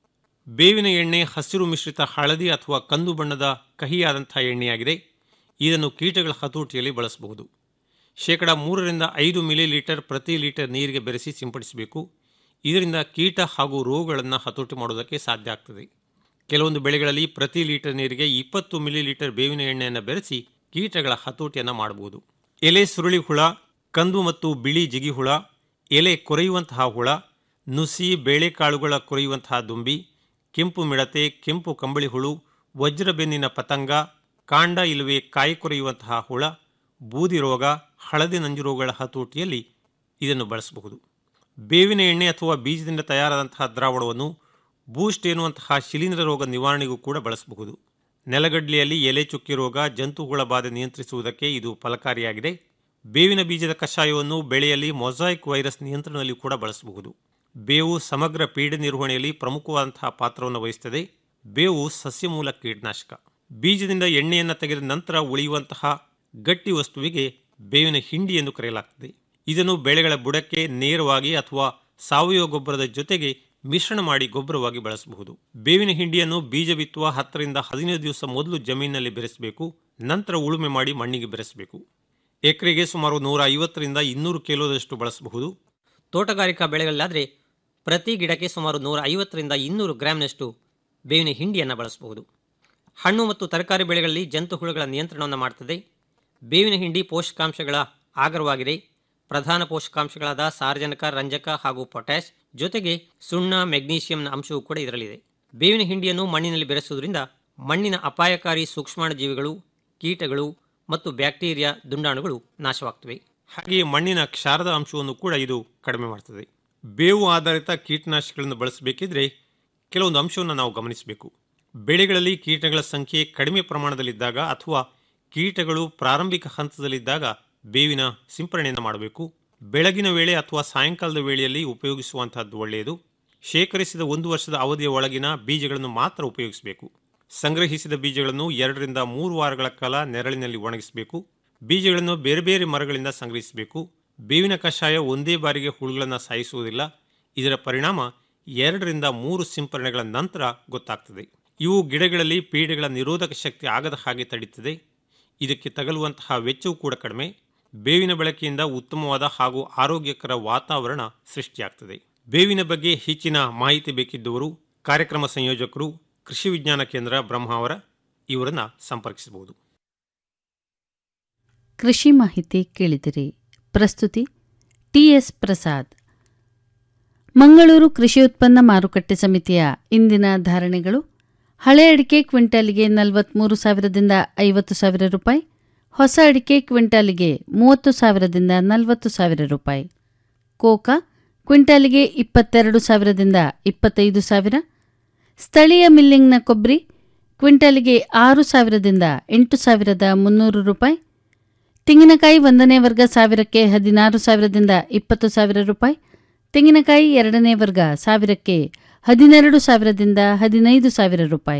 ಬೇವಿನ ಎಣ್ಣೆ ಹಸಿರು ಮಿಶ್ರಿತ ಹಳದಿ ಅಥವಾ ಕಂದು ಬಣ್ಣದ ಕಹಿಯಾದಂತಹ ಎಣ್ಣೆಯಾಗಿದೆ ಇದನ್ನು ಕೀಟಗಳ ಹತೋಟಿಯಲ್ಲಿ ಬಳಸಬಹುದು ಶೇಕಡ ಮೂರರಿಂದ ಐದು ಮಿಲಿ ಲೀಟರ್ ಪ್ರತಿ ಲೀಟರ್ ನೀರಿಗೆ ಬೆರೆಸಿ ಸಿಂಪಡಿಸಬೇಕು ಇದರಿಂದ ಕೀಟ ಹಾಗೂ ರೋಗಗಳನ್ನು ಹತೋಟಿ ಮಾಡುವುದಕ್ಕೆ ಸಾಧ್ಯ ಆಗ್ತದೆ ಕೆಲವೊಂದು ಬೆಳೆಗಳಲ್ಲಿ ಪ್ರತಿ ಲೀಟರ್ ನೀರಿಗೆ ಇಪ್ಪತ್ತು ಮಿಲಿ ಲೀಟರ್ ಬೇವಿನ ಎಣ್ಣೆಯನ್ನು ಬೆರೆಸಿ ಕೀಟಗಳ ಹತೋಟಿಯನ್ನು ಮಾಡಬಹುದು ಎಲೆ ಸುರುಳಿ ಹುಳ ಕಂದು ಮತ್ತು ಬಿಳಿ ಜಿಗಿ ಹುಳ ಎಲೆ ಕೊರೆಯುವಂತಹ ಹುಳ ನುಸಿ ಬೇಳೆಕಾಳುಗಳ ಕೊರೆಯುವಂತಹ ದುಂಬಿ ಕೆಂಪು ಮಿಡತೆ ಕೆಂಪು ಕಂಬಳಿ ಹುಳು ವಜ್ರಬೆನ್ನಿನ ಪತಂಗ ಕಾಂಡ ಇಲ್ಲವೇ ಕಾಯಿ ಕೊರೆಯುವಂತಹ ಹುಳ ಬೂದಿ ರೋಗ ಹಳದಿ ನಂಜು ರೋಗಗಳ ಹತೋಟಿಯಲ್ಲಿ ಇದನ್ನು ಬಳಸಬಹುದು ಬೇವಿನ ಎಣ್ಣೆ ಅಥವಾ ಬೀಜದಿಂದ ತಯಾರಾದಂತಹ ದ್ರಾವಣವನ್ನು ಬೂಸ್ಟ್ ಎನ್ನುವಂತಹ ಶಿಲೀಂಧ್ರ ರೋಗ ನಿವಾರಣೆಗೂ ಕೂಡ ಬಳಸಬಹುದು ನೆಲಗಡ್ಲೆಯಲ್ಲಿ ಎಲೆ ಚುಕ್ಕಿ ರೋಗ ಜಂತುಹುಳ ಬಾಧೆ ನಿಯಂತ್ರಿಸುವುದಕ್ಕೆ ಇದು ಫಲಕಾರಿಯಾಗಿದೆ ಬೇವಿನ ಬೀಜದ ಕಷಾಯವನ್ನು ಬೆಳೆಯಲ್ಲಿ ಮೊಸಾಯಿಕ್ ವೈರಸ್ ನಿಯಂತ್ರಣದಲ್ಲಿ ಕೂಡ ಬಳಸಬಹುದು ಬೇವು ಸಮಗ್ರ ಪೀಡೆ ನಿರ್ವಹಣೆಯಲ್ಲಿ ಪ್ರಮುಖವಾದಂತಹ ಪಾತ್ರವನ್ನು ವಹಿಸುತ್ತದೆ ಬೇವು ಸಸ್ಯಮೂಲ ಕೀಟನಾಶಕ ಬೀಜದಿಂದ ಎಣ್ಣೆಯನ್ನು ತೆಗೆದ ನಂತರ ಉಳಿಯುವಂತಹ ಗಟ್ಟಿ ವಸ್ತುವಿಗೆ ಬೇವಿನ ಹಿಂಡಿ ಎಂದು ಕರೆಯಲಾಗ್ತದೆ ಇದನ್ನು ಬೆಳೆಗಳ ಬುಡಕ್ಕೆ ನೇರವಾಗಿ ಅಥವಾ ಸಾವಯವ ಗೊಬ್ಬರದ ಜೊತೆಗೆ ಮಿಶ್ರಣ ಮಾಡಿ ಗೊಬ್ಬರವಾಗಿ ಬಳಸಬಹುದು ಬೇವಿನ ಹಿಂಡಿಯನ್ನು ಬೀಜ ಬಿತ್ತುವ ಹತ್ತರಿಂದ ಹದಿನೈದು ದಿವಸ ಮೊದಲು ಜಮೀನಿನಲ್ಲಿ ಬೆರೆಸಬೇಕು ನಂತರ ಉಳುಮೆ ಮಾಡಿ ಮಣ್ಣಿಗೆ ಬೆರೆಸಬೇಕು ಎಕರೆಗೆ ಸುಮಾರು ನೂರ ಐವತ್ತರಿಂದ ಇನ್ನೂರು ಕಿಲೋದಷ್ಟು ಬಳಸಬಹುದು ತೋಟಗಾರಿಕಾ ಬೆಳೆಗಳಲ್ಲಾದರೆ ಪ್ರತಿ ಗಿಡಕ್ಕೆ ಸುಮಾರು ನೂರ ಐವತ್ತರಿಂದ ಇನ್ನೂರು ಗ್ರಾಂನಷ್ಟು ಬೇವಿನ ಹಿಂಡಿಯನ್ನು ಬಳಸಬಹುದು ಹಣ್ಣು ಮತ್ತು ತರಕಾರಿ ಬೆಳೆಗಳಲ್ಲಿ ಜಂತು ಹುಳುಗಳ ನಿಯಂತ್ರಣವನ್ನು ಮಾಡುತ್ತದೆ ಬೇವಿನ ಹಿಂಡಿ ಪೋಷಕಾಂಶಗಳ ಆಗರವಾಗಿದೆ ಪ್ರಧಾನ ಪೋಷಕಾಂಶಗಳಾದ ಸಾರಜನಕ ರಂಜಕ ಹಾಗೂ ಪೊಟ್ಯಾಶ್ ಜೊತೆಗೆ ಸುಣ್ಣ ಮೆಗ್ನೀಷಿಯಂನ ಅಂಶವೂ ಕೂಡ ಇದರಲ್ಲಿದೆ ಬೇವಿನ ಹಿಂಡಿಯನ್ನು ಮಣ್ಣಿನಲ್ಲಿ ಬೆರೆಸುವುದರಿಂದ ಮಣ್ಣಿನ ಅಪಾಯಕಾರಿ ಸೂಕ್ಷ್ಮಾಣುಜೀವಿಗಳು ಕೀಟಗಳು ಮತ್ತು ಬ್ಯಾಕ್ಟೀರಿಯಾ ದುಂಡಾಣುಗಳು ನಾಶವಾಗ್ತವೆ ಹಾಗೆಯೇ ಮಣ್ಣಿನ ಕ್ಷಾರದ ಅಂಶವನ್ನು ಕೂಡ ಇದು ಕಡಿಮೆ ಮಾಡ್ತದೆ ಬೇವು ಆಧಾರಿತ ಕೀಟನಾಶಕಗಳನ್ನು ಬಳಸಬೇಕಿದ್ರೆ ಕೆಲವೊಂದು ಅಂಶವನ್ನು ನಾವು ಗಮನಿಸಬೇಕು ಬೆಳೆಗಳಲ್ಲಿ ಕೀಟಗಳ ಸಂಖ್ಯೆ ಕಡಿಮೆ ಪ್ರಮಾಣದಲ್ಲಿದ್ದಾಗ ಅಥವಾ ಕೀಟಗಳು ಪ್ರಾರಂಭಿಕ ಹಂತದಲ್ಲಿದ್ದಾಗ ಬೇವಿನ ಸಿಂಪರಣೆಯನ್ನು ಮಾಡಬೇಕು ಬೆಳಗಿನ ವೇಳೆ ಅಥವಾ ಸಾಯಂಕಾಲದ ವೇಳೆಯಲ್ಲಿ ಉಪಯೋಗಿಸುವಂತಹದ್ದು ಒಳ್ಳೆಯದು ಶೇಖರಿಸಿದ ಒಂದು ವರ್ಷದ ಅವಧಿಯ ಒಳಗಿನ ಬೀಜಗಳನ್ನು ಮಾತ್ರ ಉಪಯೋಗಿಸಬೇಕು ಸಂಗ್ರಹಿಸಿದ ಬೀಜಗಳನ್ನು ಎರಡರಿಂದ ಮೂರು ವಾರಗಳ ಕಾಲ ನೆರಳಿನಲ್ಲಿ ಒಣಗಿಸಬೇಕು ಬೀಜಗಳನ್ನು ಬೇರೆ ಬೇರೆ ಮರಗಳಿಂದ ಸಂಗ್ರಹಿಸಬೇಕು ಬೇವಿನ ಕಷಾಯ ಒಂದೇ ಬಾರಿಗೆ ಹುಳುಗಳನ್ನು ಸಾಯಿಸುವುದಿಲ್ಲ ಇದರ ಪರಿಣಾಮ ಎರಡರಿಂದ ಮೂರು ಸಿಂಪರಣೆಗಳ ನಂತರ ಗೊತ್ತಾಗ್ತದೆ ಇವು ಗಿಡಗಳಲ್ಲಿ ಪೀಡೆಗಳ ನಿರೋಧಕ ಶಕ್ತಿ ಆಗದ ಹಾಗೆ ತಡೀತದೆ ಇದಕ್ಕೆ ತಗಲುವಂತಹ ವೆಚ್ಚವೂ ಕೂಡ ಕಡಿಮೆ ಬೇವಿನ ಬಳಕೆಯಿಂದ ಉತ್ತಮವಾದ ಹಾಗೂ ಆರೋಗ್ಯಕರ ವಾತಾವರಣ ಸೃಷ್ಟಿಯಾಗ್ತದೆ ಬೇವಿನ ಬಗ್ಗೆ ಹೆಚ್ಚಿನ ಮಾಹಿತಿ ಬೇಕಿದ್ದವರು ಕಾರ್ಯಕ್ರಮ ಸಂಯೋಜಕರು ಕೃಷಿ ವಿಜ್ಞಾನ ಕೇಂದ್ರ ಬ್ರಹ್ಮಾವರ ಇವರನ್ನ ಸಂಪರ್ಕಿಸಬಹುದು ಕೃಷಿ ಮಾಹಿತಿ ಕೇಳಿದಿರಿ ಪ್ರಸ್ತುತಿ ಟಿಎಸ್ ಪ್ರಸಾದ್ ಮಂಗಳೂರು ಕೃಷಿ ಉತ್ಪನ್ನ ಮಾರುಕಟ್ಟೆ ಸಮಿತಿಯ ಇಂದಿನ ಧಾರಣೆಗಳು ಹಳೆ ಅಡಿಕೆ ಕ್ವಿಂಟಾಲಿಗೆ ನಲವತ್ಮೂರು ಸಾವಿರದಿಂದ ಐವತ್ತು ಸಾವಿರ ರೂಪಾಯಿ ಹೊಸ ಅಡಿಕೆ ಕ್ವಿಂಟಾಲಿಗೆ ಮೂವತ್ತು ಸಾವಿರದಿಂದ ನಲವತ್ತು ಸಾವಿರ ರೂಪಾಯಿ ಕೋಕಾ ಕ್ವಿಂಟಾಲಿಗೆ ಇಪ್ಪತ್ತೆರಡು ಸಾವಿರದಿಂದ ಇಪ್ಪತ್ತೈದು ಸಾವಿರ ಸ್ಥಳೀಯ ಮಿಲ್ಲಿಂಗ್ನ ಕೊಬ್ಬರಿ ಕ್ವಿಂಟಾಲಿಗೆ ಆರು ಸಾವಿರದಿಂದ ಎಂಟು ಸಾವಿರದ ಮುನ್ನೂರು ರೂಪಾಯಿ ತೆಂಗಿನಕಾಯಿ ಒಂದನೇ ವರ್ಗ ಸಾವಿರಕ್ಕೆ ಹದಿನಾರು ಸಾವಿರದಿಂದ ಇಪ್ಪತ್ತು ಸಾವಿರ ರೂಪಾಯಿ ತೆಂಗಿನಕಾಯಿ ಎರಡನೇ ವರ್ಗ ಸಾವಿರಕ್ಕೆ ಹದಿನೆರಡು ಸಾವಿರದಿಂದ ಹದಿನೈದು ಸಾವಿರ ರೂಪಾಯಿ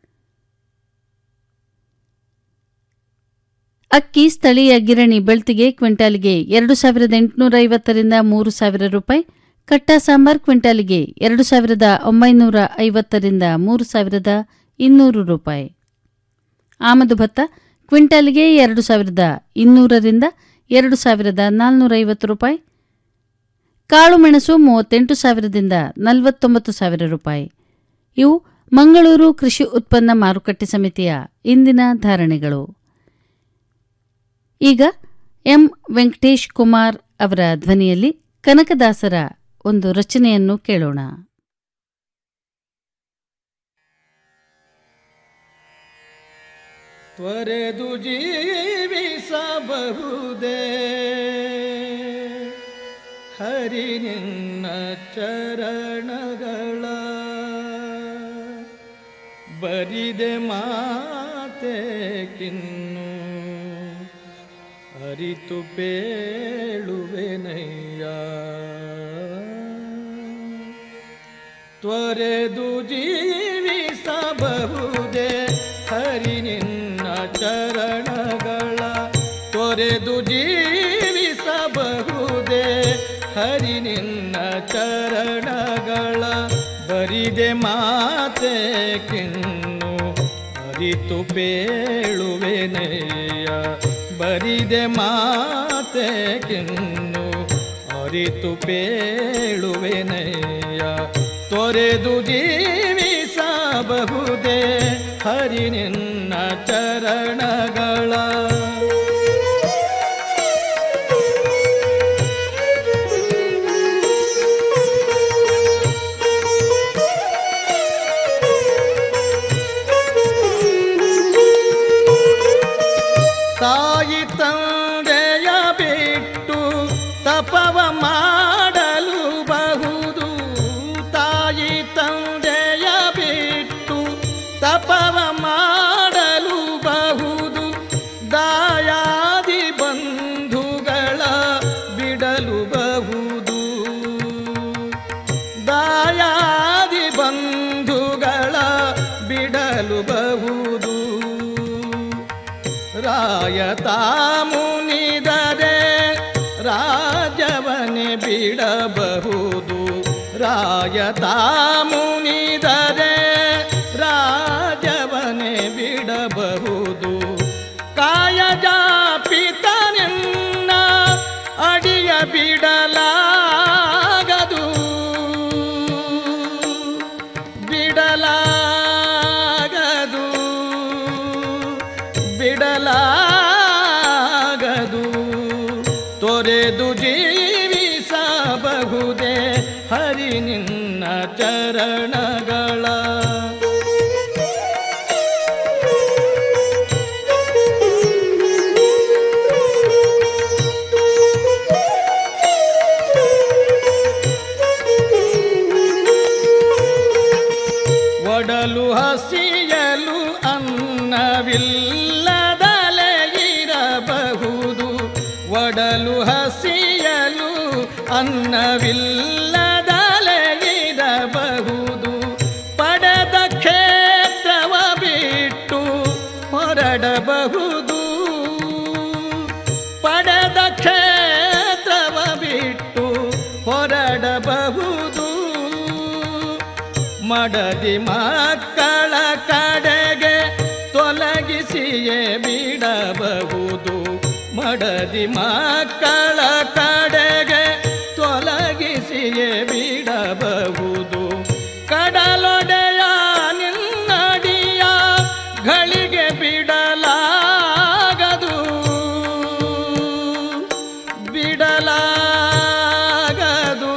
ಅಕ್ಕಿ ಸ್ಥಳೀಯ ಗಿರಣಿ ಬೆಳ್ತಿಗೆ ಕ್ವಿಂಟಾಲಿಗೆ ಎರಡು ಸಾವಿರದ ಎಂಟುನೂರ ಐವತ್ತರಿಂದ ಮೂರು ಸಾವಿರ ರೂಪಾಯಿ ಕಟ್ಟ ಸಾಂಬಾರ್ ಕ್ವಿಂಟಾಲಿಗೆ ಎರಡು ಸಾವಿರದ ಒಂಬೈನೂರ ಐವತ್ತರಿಂದ ಮೂರು ಸಾವಿರದ ಇನ್ನೂರು ರೂಪಾಯಿ ಆಮದು ಭತ್ತ ಕ್ವಿಂಟಾಲಿಗೆ ಎರಡು ಸಾವಿರದ ಇನ್ನೂರರಿಂದ ಎರಡು ಸಾವಿರದ ನಾಲ್ನೂರ ಐವತ್ತು ರೂಪಾಯಿ ಕಾಳುಮೆಣಸು ಮೂವತ್ತೆಂಟು ಸಾವಿರದಿಂದ ನಲವತ್ತೊಂಬತ್ತು ಸಾವಿರ ರೂಪಾಯಿ ಇವು ಮಂಗಳೂರು ಕೃಷಿ ಉತ್ಪನ್ನ ಮಾರುಕಟ್ಟೆ ಸಮಿತಿಯ ಇಂದಿನ ಧಾರಣೆಗಳು ಈಗ ಎಂ ವೆಂಕಟೇಶ್ ಕುಮಾರ್ ಅವರ ಧ್ವನಿಯಲ್ಲಿ ಕನಕದಾಸರ ಒಂದು ರಚನೆಯನ್ನು ಕೇಳೋಣ ತ್ವರೆದು ಜೀವಿಸಬಹುದೇ ಹರಿ ನಿನ್ನ ಚರಣಗಳ ಬರಿದೆ ಮಾತೆ ಕಿನ್ನು ಅರಿತು ಪೇಳುವೆನಯ್ಯ ತ್ವರೆದು ಜೀವಿಸ ಜೀವಿಸಬಹುದೇ ಹರಿ ನಿನ್ನ ಚರಣಗಳ ತೊರೆದು ಜೀವಿಸಬಹುದೇ ಹರಿ ನಿನ್ನ ಚರಣಗಳ ಬರಿದೆ ಮಾತೆ ಕಿನ್ನು ಅರಿತು ಪೇಳುವೆನೆಯ ಬರಿದೆ ಮಾತೆ ಕಿನ್ನು ಅರಿತು ಪೇಳುವೆನೆಯ ತೊರೆದು ಜೀವಿಸಬಹುದೇ ಹರಿ ನಿನ್ನ ಚರಣಗಳ ತಾಯಿ ತಂದೆಯ ಬಿಟ್ಟು ತಪವ ಮಾಡಲು ಬಹುದು ತಾಯಿ ತಂದೆಯ ಬಿಟ್ಟು ತಪವ ಮಾಡಲು ಬಹುದು ದಾಯಾದಿ ಬಂಧುಗಳ ಬಿಡಲು ಬಹುದು ದಾಯಾದಿ ಬಂಧುಗಳ ಬಿಡಲು ಬಹುದು ರಾಯತ ಮುನಿದರೆ ರಾಜವನೆ ಬಿಡಬಹುದು ರಾಯತ ಮುನಿದರೆ ರಾಜವನೆ ಬಿಡಬಹುದು ಕಾಯಜ ಪಿತನಿನ್ನ ಅಡಿಯ ಬಿಡಲಾಗದು ಬಿಡಲಾಗದು ಬಿಡಲಾಗದು ತೊರೆದು ಜೀವಿಸಬಹುದೇ ಹರಿ ನಿನ್ನ ಚರಣಗಳ ಒಡಲು ಹಸಿಯಲು ಅನ್ನವಿಲ್ಲದಲೆ ಇರಬಹುದು ಒಡಲು ಹಸಿಯಲು ಅನ್ನವಿಲ್ಲದಲೆ ಇರಬಹುದು ಪಡೆದ ಕ್ಷೇತ್ರವ ಬಿಟ್ಟು ಹೊರಡಬಹುದು ಪಡೆದ ಕ್ಷೇತ್ರವ ಬಿಟ್ಟು ಹೊರಡಬಹುದು ಮಡದಿ ಮಕ್ಕಳ ಕಡೆಗೆ ತೊಲಗಿಸಿಯೇ ಬಿಡಬಹುದು ಮಡದಿ ಮಕ್ಕಳ ಕಡೆಗೆ ತೊಲಗಿಸಿಯೇ ಬಿಡಬಹುದು ಕಡಲೊಡೆಯ ನಿನ್ನಡಿಯ ಗಳಿಗೆ ಬಿಡಲಾಗದು ಬಿಡಲಾಗದು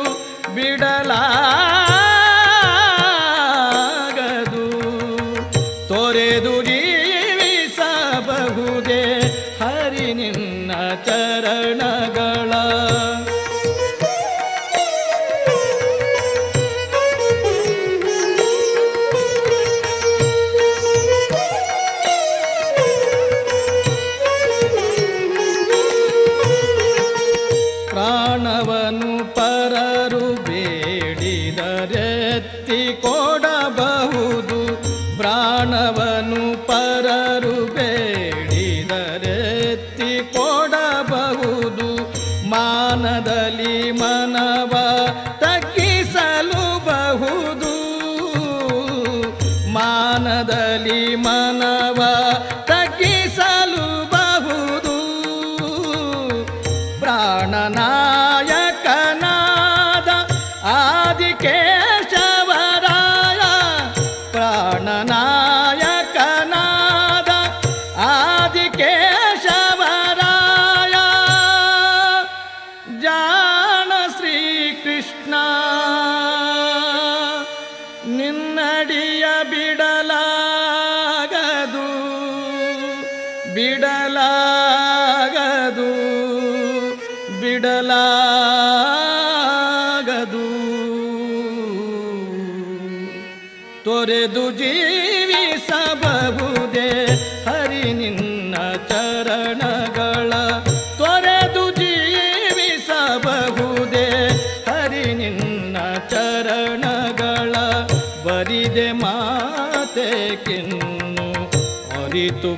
ಬಿಡಲಾಗದು ತೊರೆದು ಜೀವಿಸಬಹುದೇ ಹರಿ ನಿನ್ನ ಚರಣಗಳ ಪ್ರಾಣವನು ಪರರು ಬೇಡಿದರೆತ್ತಿ ಕೊಡಬಹುದು ಪ್ರಾಣವನು ಪರರು ಬೇಡಿದರೆತ್ತಿ ಕೊಡಬಹುದು ಮಾನದಲ್ಲಿ ಮನವ ತಗ್ಗಿಸಲು ಬಹುದು ಮಾನದಲ್ಲಿ ಮನವ ತಗ್ಗಿಸಲು ಬಹುದು ಪ್ರಾಣನಾಯಕನಾದ ಆದಿಕೇಶವರಾಯ ಪ್ರಾಣನಾಯಕನಾದ ಆದಿಕೇಶವರಾಯ ಜಾಣ ಶ್ರೀಕೃಷ್ಣ ನಿನ್ನಡಿಯ ಬಿಡಲಾಗದು ಬಿಡಲಾಗದು ಬಿಡಲಾಗದು ತೊರೆದು ಜೀವಿಸಬಹುದೇ ಹರಿ ನಿನ್ನ ಚರಣಗಳ ತೊರೆದು ಜೀವಿಸಬಹುದೇ ಹರಿ ನಿನ್ನ ಚರಣಗಳ ಬರಿದೆ ಮಾತೆ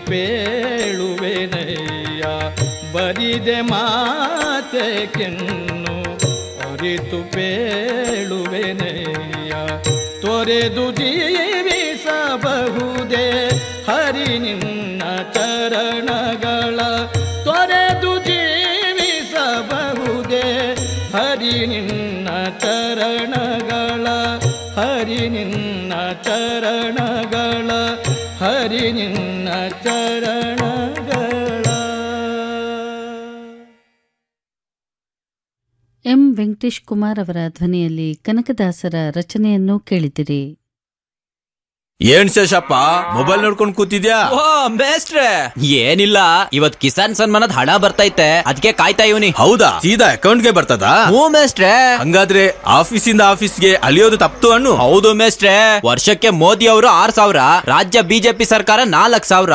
ಪೇಳುವೆನಯ್ಯ ಬರಿದೆ ಮಾತೆ ಕೆನ್ನು ಅರಿತು ಪೇಳುವೆನಯ್ಯ ತೊರೆದು ಜೀವಿಸಬಹುದೇ ಹರಿ ನಿನ್ನ ಚರಣಗಳ ತೊರೆದು ಜೀವಿಸಬಹುದೇ ಹರಿ ನಿನ್ನ ಚರಣಗಳ ಹರಿ ನಿನ್ನ ಚರಣಗಳ ಹರಿ ನಿನ್ನ ಚರಣಗಳ ಎಂ ವೆಂಕಟೇಶ್ ಕುಮಾರ್ ಅವರ ಧ್ವನಿಯಲ್ಲಿ ಕನಕದಾಸರ ರಚನೆಯನ್ನು ಕೇಳಿದಿರಿ ಏನ್ ಶೇಷಪ್ಪ ಮೊಬೈಲ್ ನೋಡ್ಕೊಂಡ್ ಕೂತಿದ್ಯಾ ಓ ಬೇಸ್ಟ್ರೆ ಏನಿಲ್ಲ ಇವತ್ ಕಿಸಾನ್ ಸನ್ಮಾನದ ಹಣ ಬರ್ತೈತೆ ಅದಕ್ಕೆ ಕಾಯ್ತಾ ಇವನಿ ಹೌದಾ ಸೀದಾ ಅಕೌಂಟ್ಗೆ ಬರ್ತದಾ ಹ್ಞೂ ಮೇಸ್ಟ್ರೆ ಹಂಗಾದ್ರೆ ಆಫೀಸಿಂದ ಆಫೀಸ್ಗೆ ಅಲಿಯೋದು ತಪ್ತು ಅನ್ನು ಹೌದು ಮೇಸ್ಟ್ರೆ ವರ್ಷಕ್ಕೆ ಮೋದಿ ಅವರು ಆರ್ ಸಾವಿರ ರಾಜ್ಯ ಬಿಜೆಪಿ ಸರ್ಕಾರ ನಾಲ್ಕ್ ಸಾವಿರ